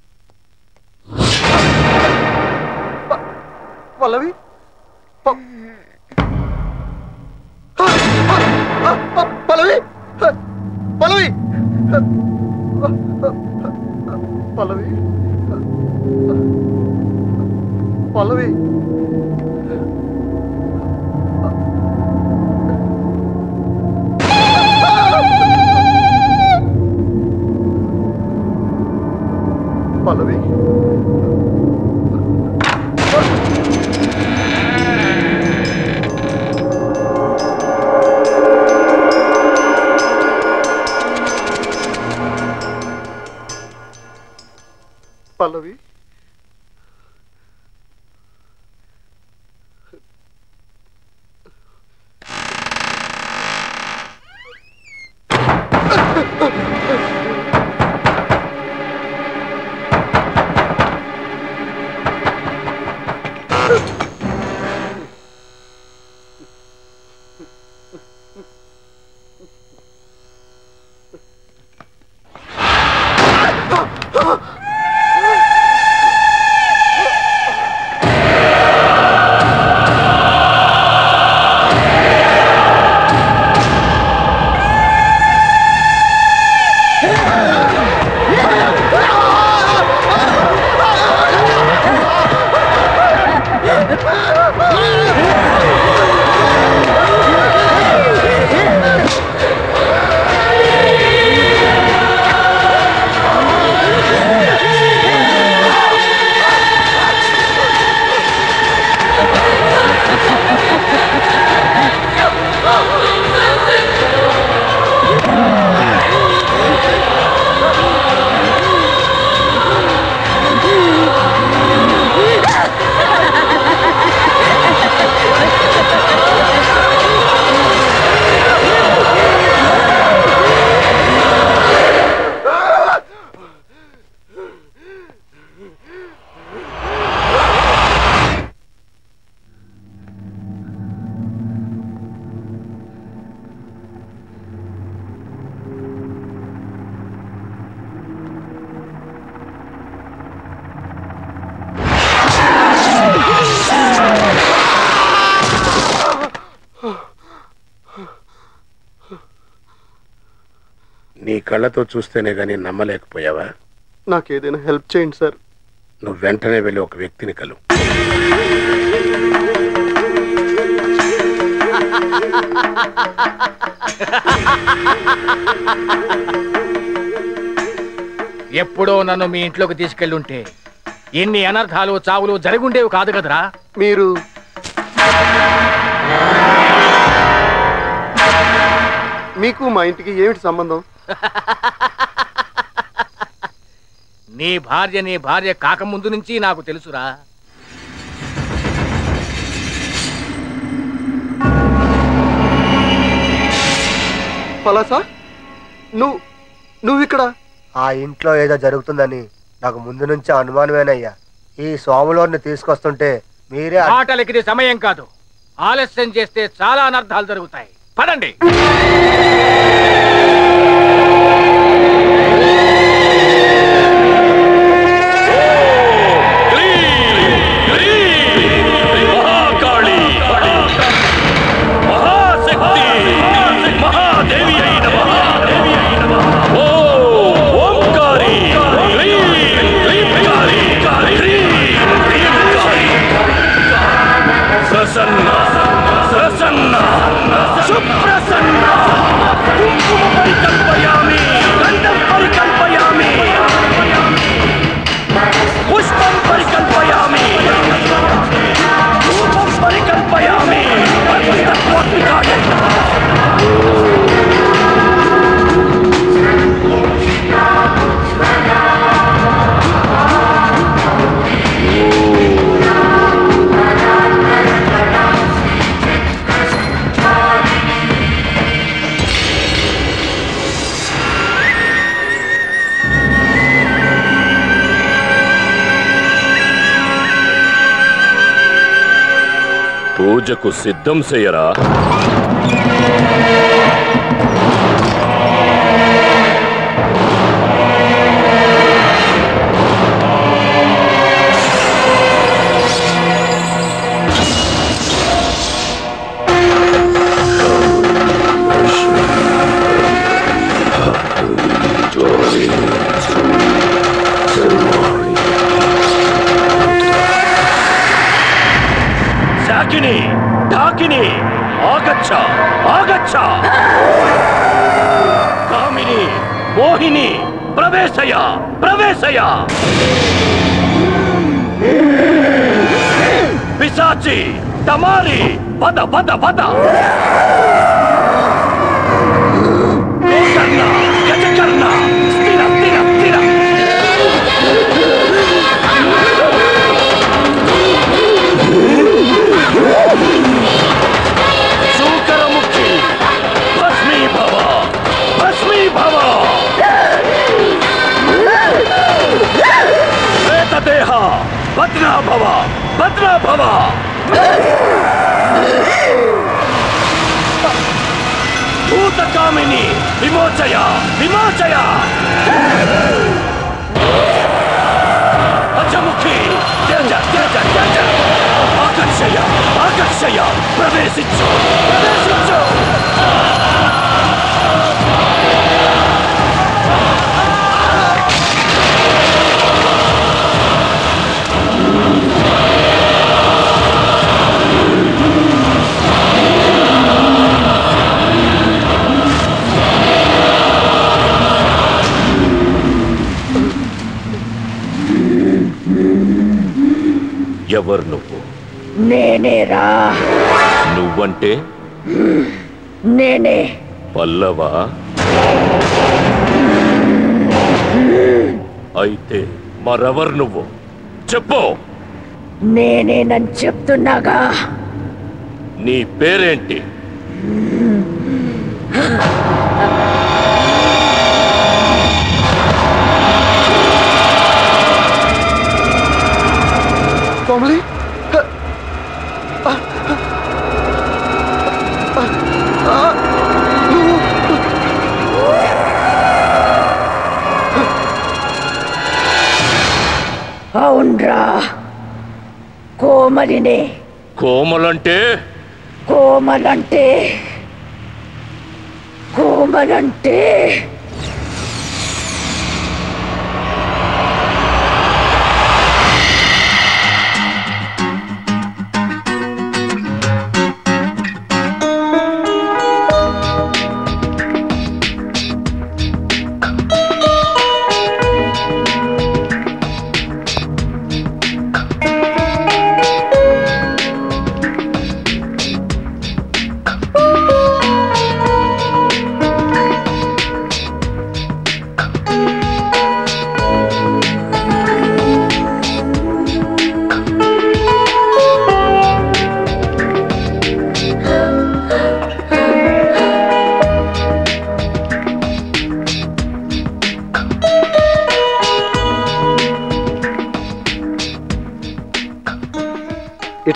ప- పల్లవి ప- ప- ప- పల్లవి పల్లవి పల్లవి పల్లవి పల్లవి పల్లవి నీ కళ్ళతో చూస్తేనే గానీ నమ్మలేకపోయావా నాకు ఏదైనా హెల్ప్ చేయండి సార్ నువ్వు వెంటనే వెళ్ళి ఒక వ్యక్తిని కలు ఎప్పుడో నన్ను మీ ఇంట్లోకి తీసుకెళ్ళుంటే ఎన్ని అనర్థాలు చావులు జరుగుండేవి కాదు కదరా మీరు మీకు మా ఇంటికి ఏమిటి సంబంధం నీ భార్య నీ భార్య కాకముందు నుంచి నాకు తెలుసురా పలాసా నువ్వు నువ్వు ఇక్కడ ఆ ఇంట్లో ఏదో జరుగుతుందని నాకు ముందు నుంచి అనుమానమేనయ్యా ఈ స్వాములోని తీసుకొస్తుంటే మీరే అడ్- మాటలకి ఇది సమయం కాదు ఆలస్యం చేస్తే చాలా అనర్థాలు జరుగుతాయి పదండి మహాకాళి మహాశక్తి మహాదేవి అయిన ఓ ఓంకారి హ్రీం, హ్రీంకారి, హ్రీం, హ్రీంకారి. ప్రసన్న ప్రసన్న సుప్రసన్న కుంకుమ పరికల్పయామి గంధం పరికల్పయామి పుష్పం పరికల్పయామి రూపం పరికల్పయామి తత్వాత్మికాయ పూజకు సిద్ధం చెయ్యరా శాకిని ఢాకిని ఆగచ్చ ఆగచ్చ కామిని మోహిని ప్రవేశయ ప్రవేశయ పిశాచి తమారి పద పద పద గోకర్ణ గజకర్ణ స్థిర స్థిర స్థిర శూకరముఖి భస్మీభవ భస్మీభవ ప్రేతదేహ భద్రాభవ భద్రాభవ భూతకామిని విమోచయ విమోచయ అజముఖి తేజ తేజ తేజ ఆకర్షయ ఆకర్షయ ప్రవేశించు ప్రవేశించు ఎవరు నువ్వు నేనేరా నువ్వంటే నేనే పల్లవా అయితే మరెవరు నువ్వు చెప్పు నేనేనని చెప్తున్నాగా నీ పేరేంటి కోమలి అవునరా కోమలినే కోమలంటే కోమలంటే కోమలంటే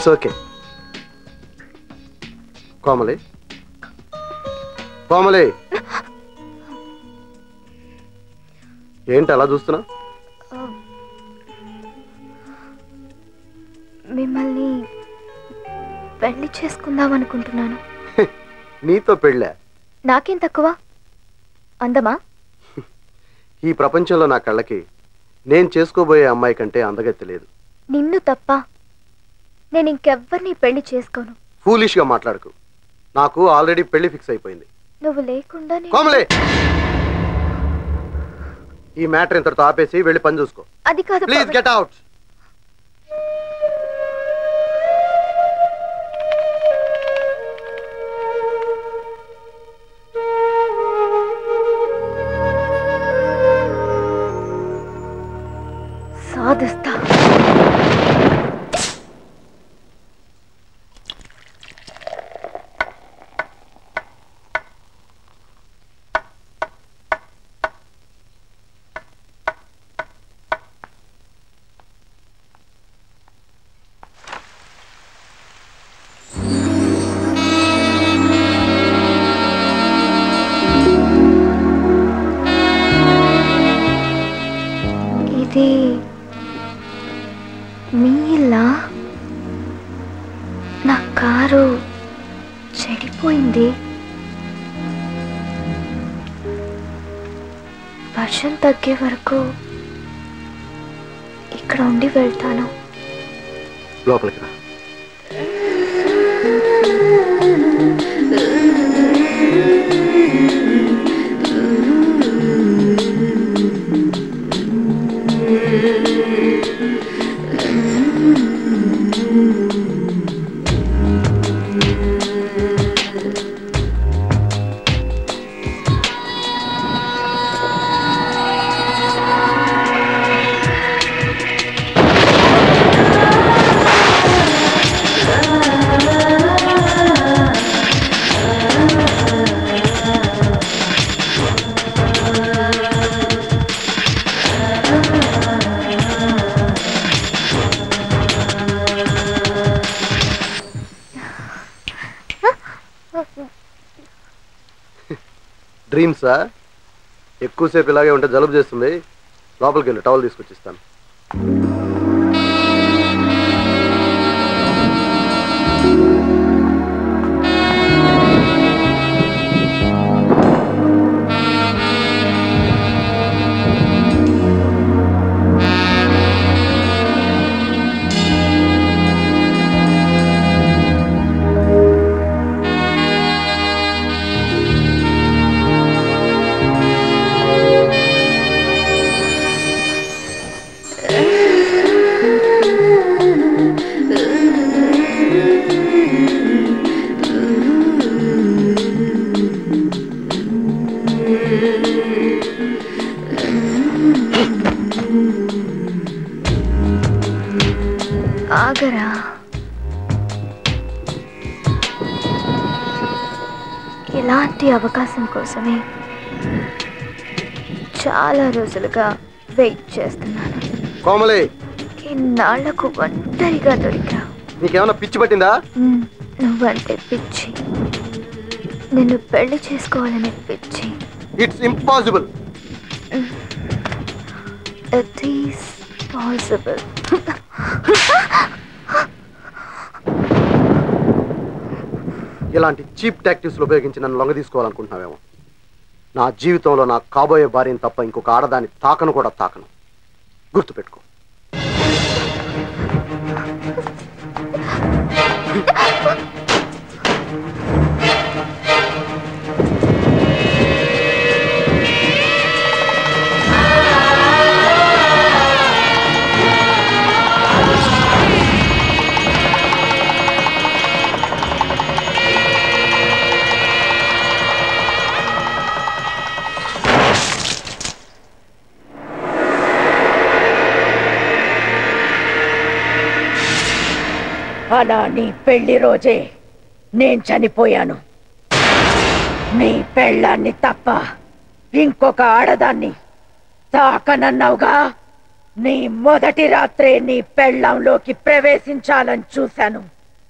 ఇట్స్ ఓకే కోమలి కోమలి ఏంటి అలా చూస్తున్నా మిమ్మల్ని పెళ్లి చేసుకుందాం అనుకుంటున్నాను నీతో పెళ్ళా నాకేం తక్కువ అందమా ఈ ప్రపంచంలో నా కళ్ళకి నేను చేసుకోబోయే అమ్మాయి కంటే అందగత్తి లేదు నిన్ను తప్ప నేను ఇంకెవ్వరిని పెళ్లి చేసుకోను ఫూలిష్గా మాట్లాడకు నాకు ఆల్రెడీ పెళ్లి ఫిక్స్ అయిపోయింది నువ్వు లేకుండా నేను- కోమలి ఈ మ్యాటర్ ఇంతటితో ఆపేసి వెళ్ళి పని చూసుకో అది కాదు ప్లీజ్ పవన్. గెట్ అవుట్ సాధిస్తా ఇది మీ ఇల్లా నా కారు చెడిపోయింది వర్షం తగ్గే వరకు ఇక్కడ ఉండి వెళ్తాను లోపలికి రా డ్రీమ్సా ఎక్కువసేపు ఇలాగే ఉంటే జలుబు చేస్తుంది లోపలికి వెళ్ళి టవల్ తీసుకొచ్చి ఇస్తాను ఆగరా ఇలాంటి అవకాశం కోసమే చాలా రోజులుగా వెయిట్ చేస్తున్నాను కోమలి ఇన్నాళ్లకు ఒంటరిగా దొరికా నీకేమైనా పిచ్చి పట్టిందా ఉమ్, నువ్వంటే పిచ్చి నిన్ను పెళ్లి చేసుకోవాలనే పిచ్చి it's impossible it is possible ఇలాంటి చీప్ టాక్టిక్స్ ఉపయోగించి నన్ను లొంగ తీసుకోవాలనుకుంటున్నావేమో నా జీవితంలో నా కాబోయే భార్యని తప్ప ఇంకొక ఆడదాన్ని తాకను కూడా తాకను గుర్తుపెట్టుకో అలా నీ పెళ్లి రోజే నేను చనిపోయాను నీ పెళ్ళాన్ని తప్ప ఇంకొక ఆడదాన్ని తాకనన్నావుగా నీ మొదటి రాత్రే నీ పెళ్ళంలోకి ప్రవేశించాలని చూశాను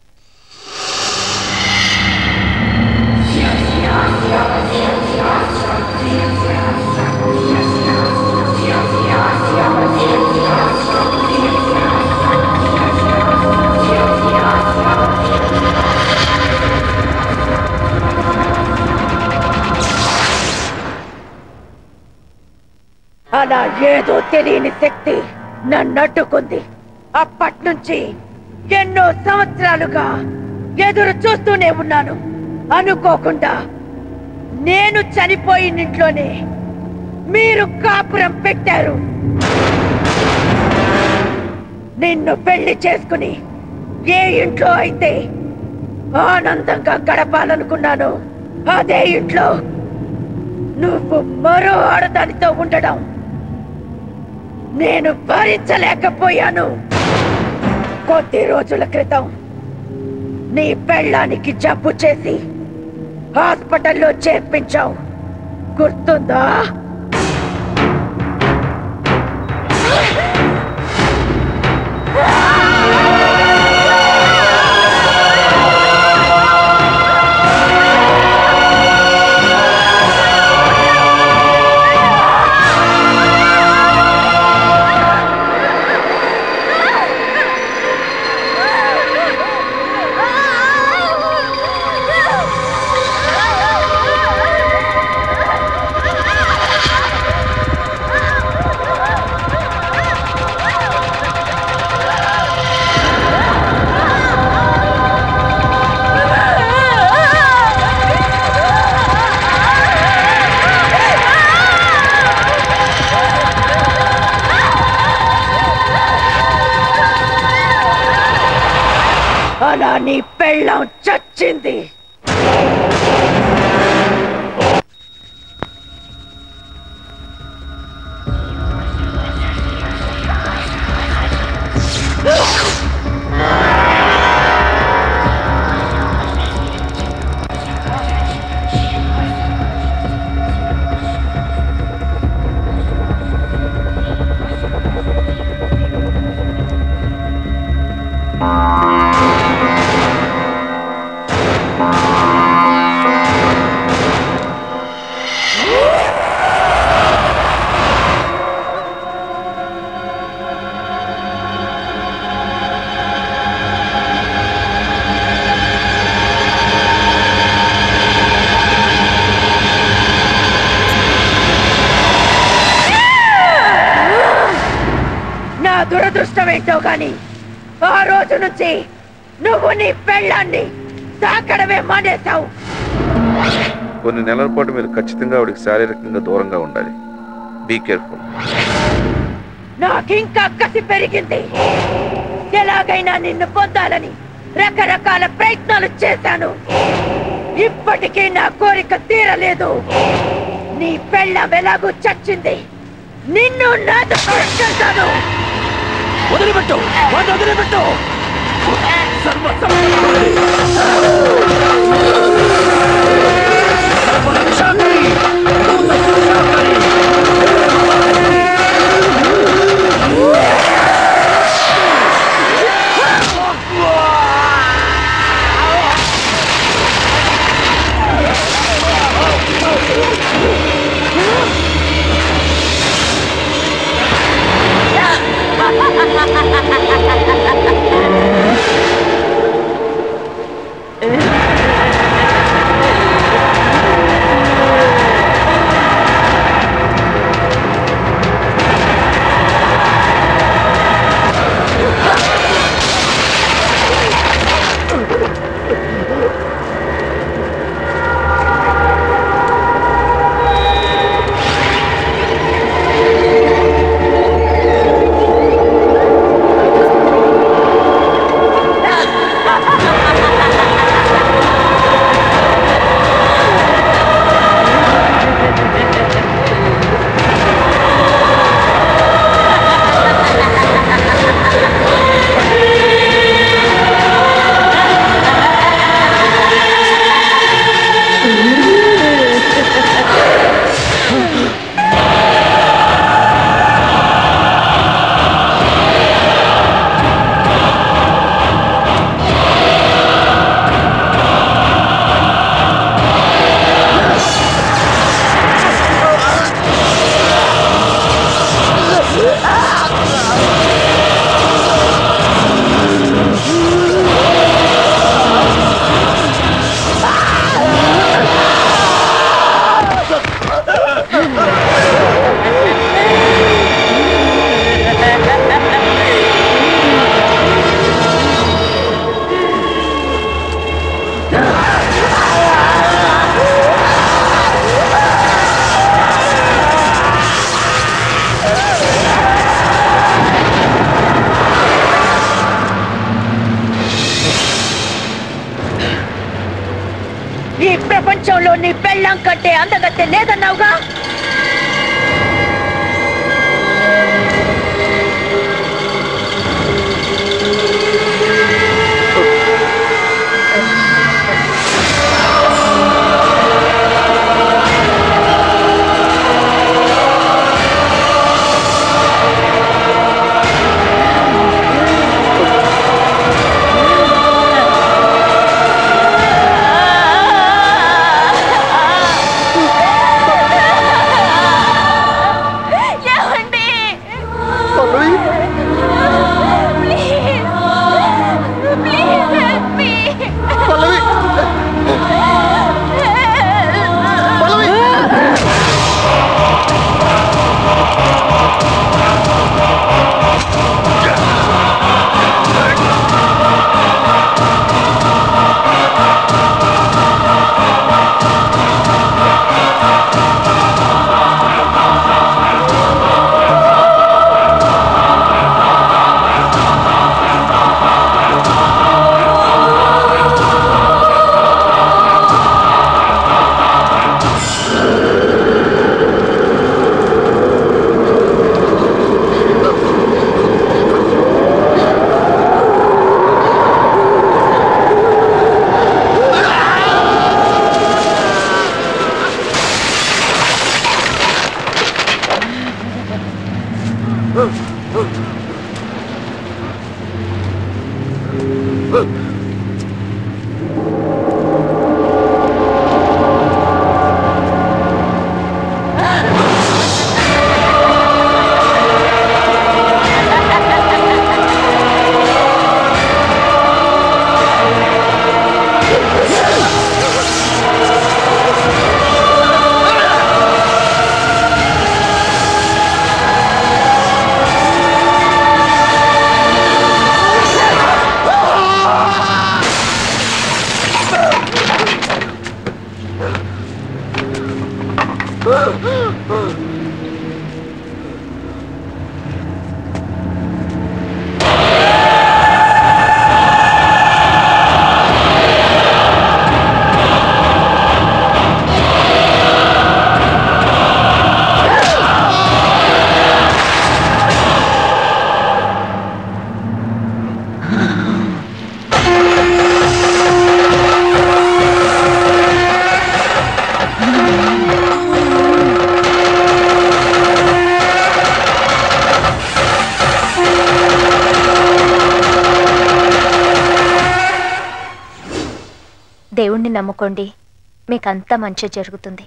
అలా ఏదో తెలియని శక్తి నన్నట్టుకుంది అప్పట్నుంచి ఎన్నో సంవత్సరాలుగా ఎదురు చూస్తూనే ఉన్నాను అనుకోకుండా నేను చనిపోయిన ఇంట్లోనే మీరు కాపురం పెట్టారు నిన్ను పెళ్లి చేసుకుని ఏ ఇంట్లో అయితే ఆనందంగా గడపాలనుకున్నాను అదే ఇంట్లో నువ్వు మరో ఆడదానితో ఉండడం నేను భరించలేకపోయాను కొద్ది రోజుల క్రితం నీ పెళ్ళానికి జబ్బు చేసి హాస్పిటల్లో చేర్పించావు గుర్తుందా అలా నీ పెళ్ళం చచ్చింది నా దురదృష్టం ఏంటో గాని ఆ రోజు నుంచి నువ్వు నీ పెళ్ళాన్ని తాకడమే మానేశావు కొన్ని నెలల పాటు మీరు ఖచ్చితంగా ఆవిడకి శారీరకంగా దూరంగా ఉండాలి బీ కేర్ఫుల్ నాకింకా కసి పెరిగింది ఎలాగైనా నిన్ను పొందాలని రకరకాల ప్రయత్నాలు చేశాను ఇప్పటికీ నా కోరిక తీరలేదు నీ పెళ్ళం ఎలాగూ చచ్చింది నిన్ను నాతో తీసుకెళ్తాను వదిలిపెట్టు వాడిని వదిలిపెట్టు సర్వ Yeah. ఈ ప్రపంచంలో నీ పెళ్ళం కంటే అందగత్తె లేదన్నావుగా ఏమండి ప్లీజ్ ప్లీజ్ హెల్ప్ మీ దేవుణ్ణి నమ్ముకోండి మీకంతా మంచి జరుగుతుంది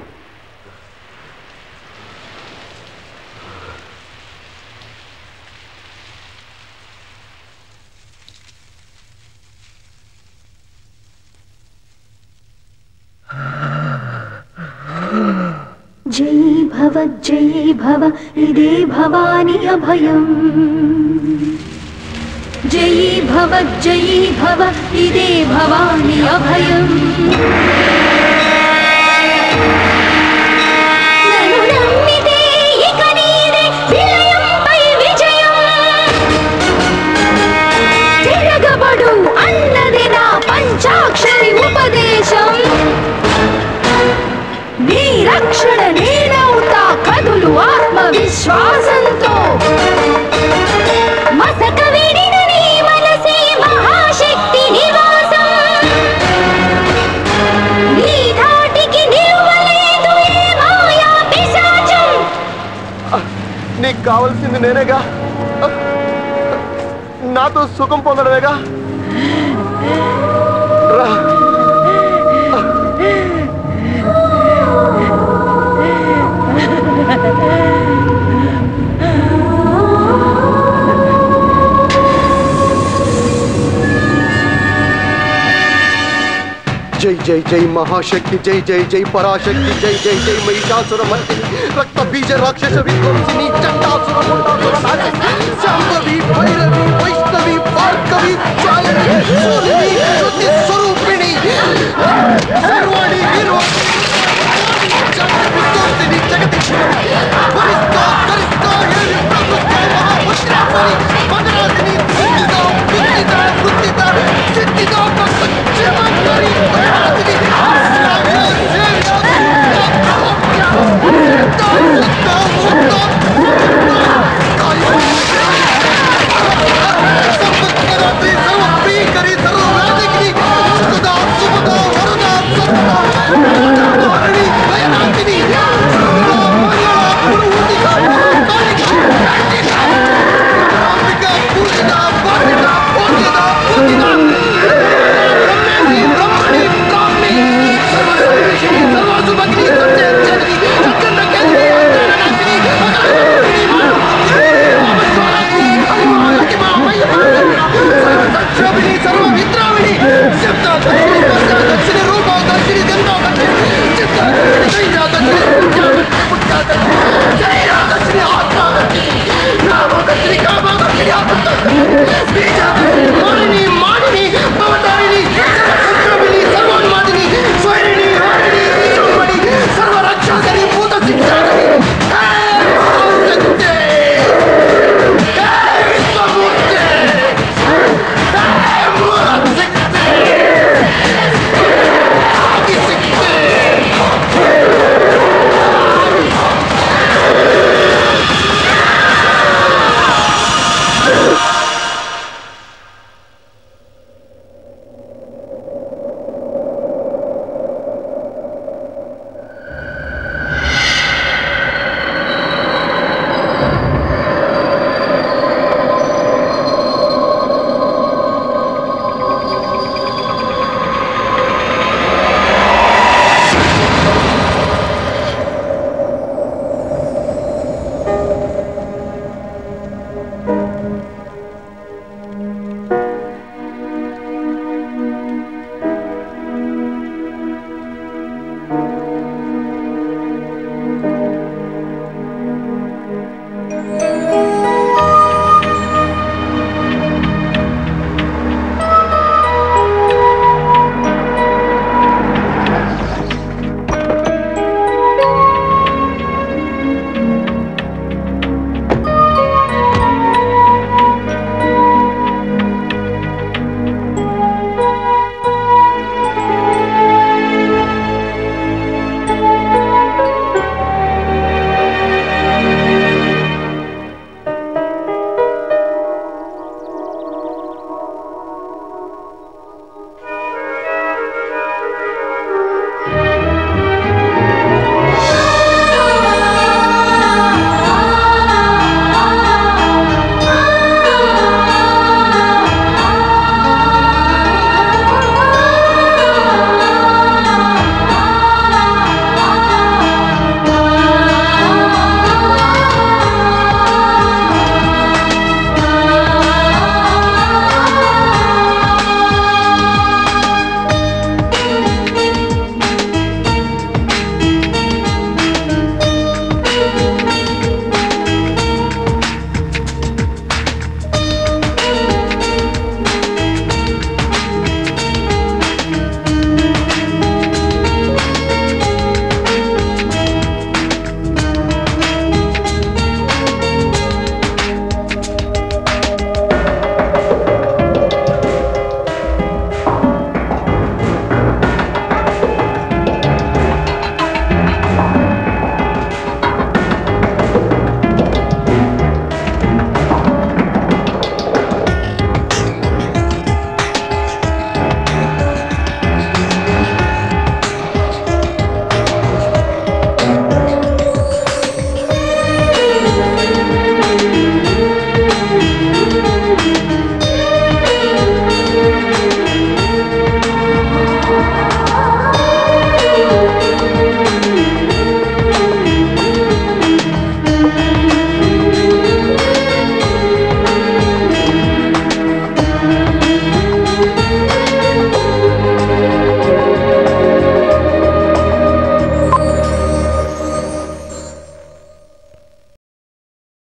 జై భవ జై భవ ఇదే భవాని అభయం జై భవ జై భవ ఇదే భవాని అభయం నన్ను నమ్మితే ఇక నీదే విలయంపై విజయం తిరగబడు అన్నది నా పంచాక్షరి ఉపదేశం నీ రక్షణ నేనవుతా కదులు ఆత్మవిశ్వాసంతో మసక విడిన నీ మనసే మహాశక్తి నివాసం నీ ధాటికి నిలువలేదు ఏ మాయా పిశాచం నీకు కావాల్సింది నేనేగా నాతో సుఖం పొందడమేగా రా జై జై జై మహాశక్తి జై జై జై పరాశక్తి జై జై జై మహిషాసుర మర్దిని రక్త బీజ రాక్షస విధ్వంసిని చండాసుర ముండాసుర నాశిని శాంభవి భైరవి వైష్ణవి భార్గవి చాలిని సూర్యుని శృతి స్వరూపిణి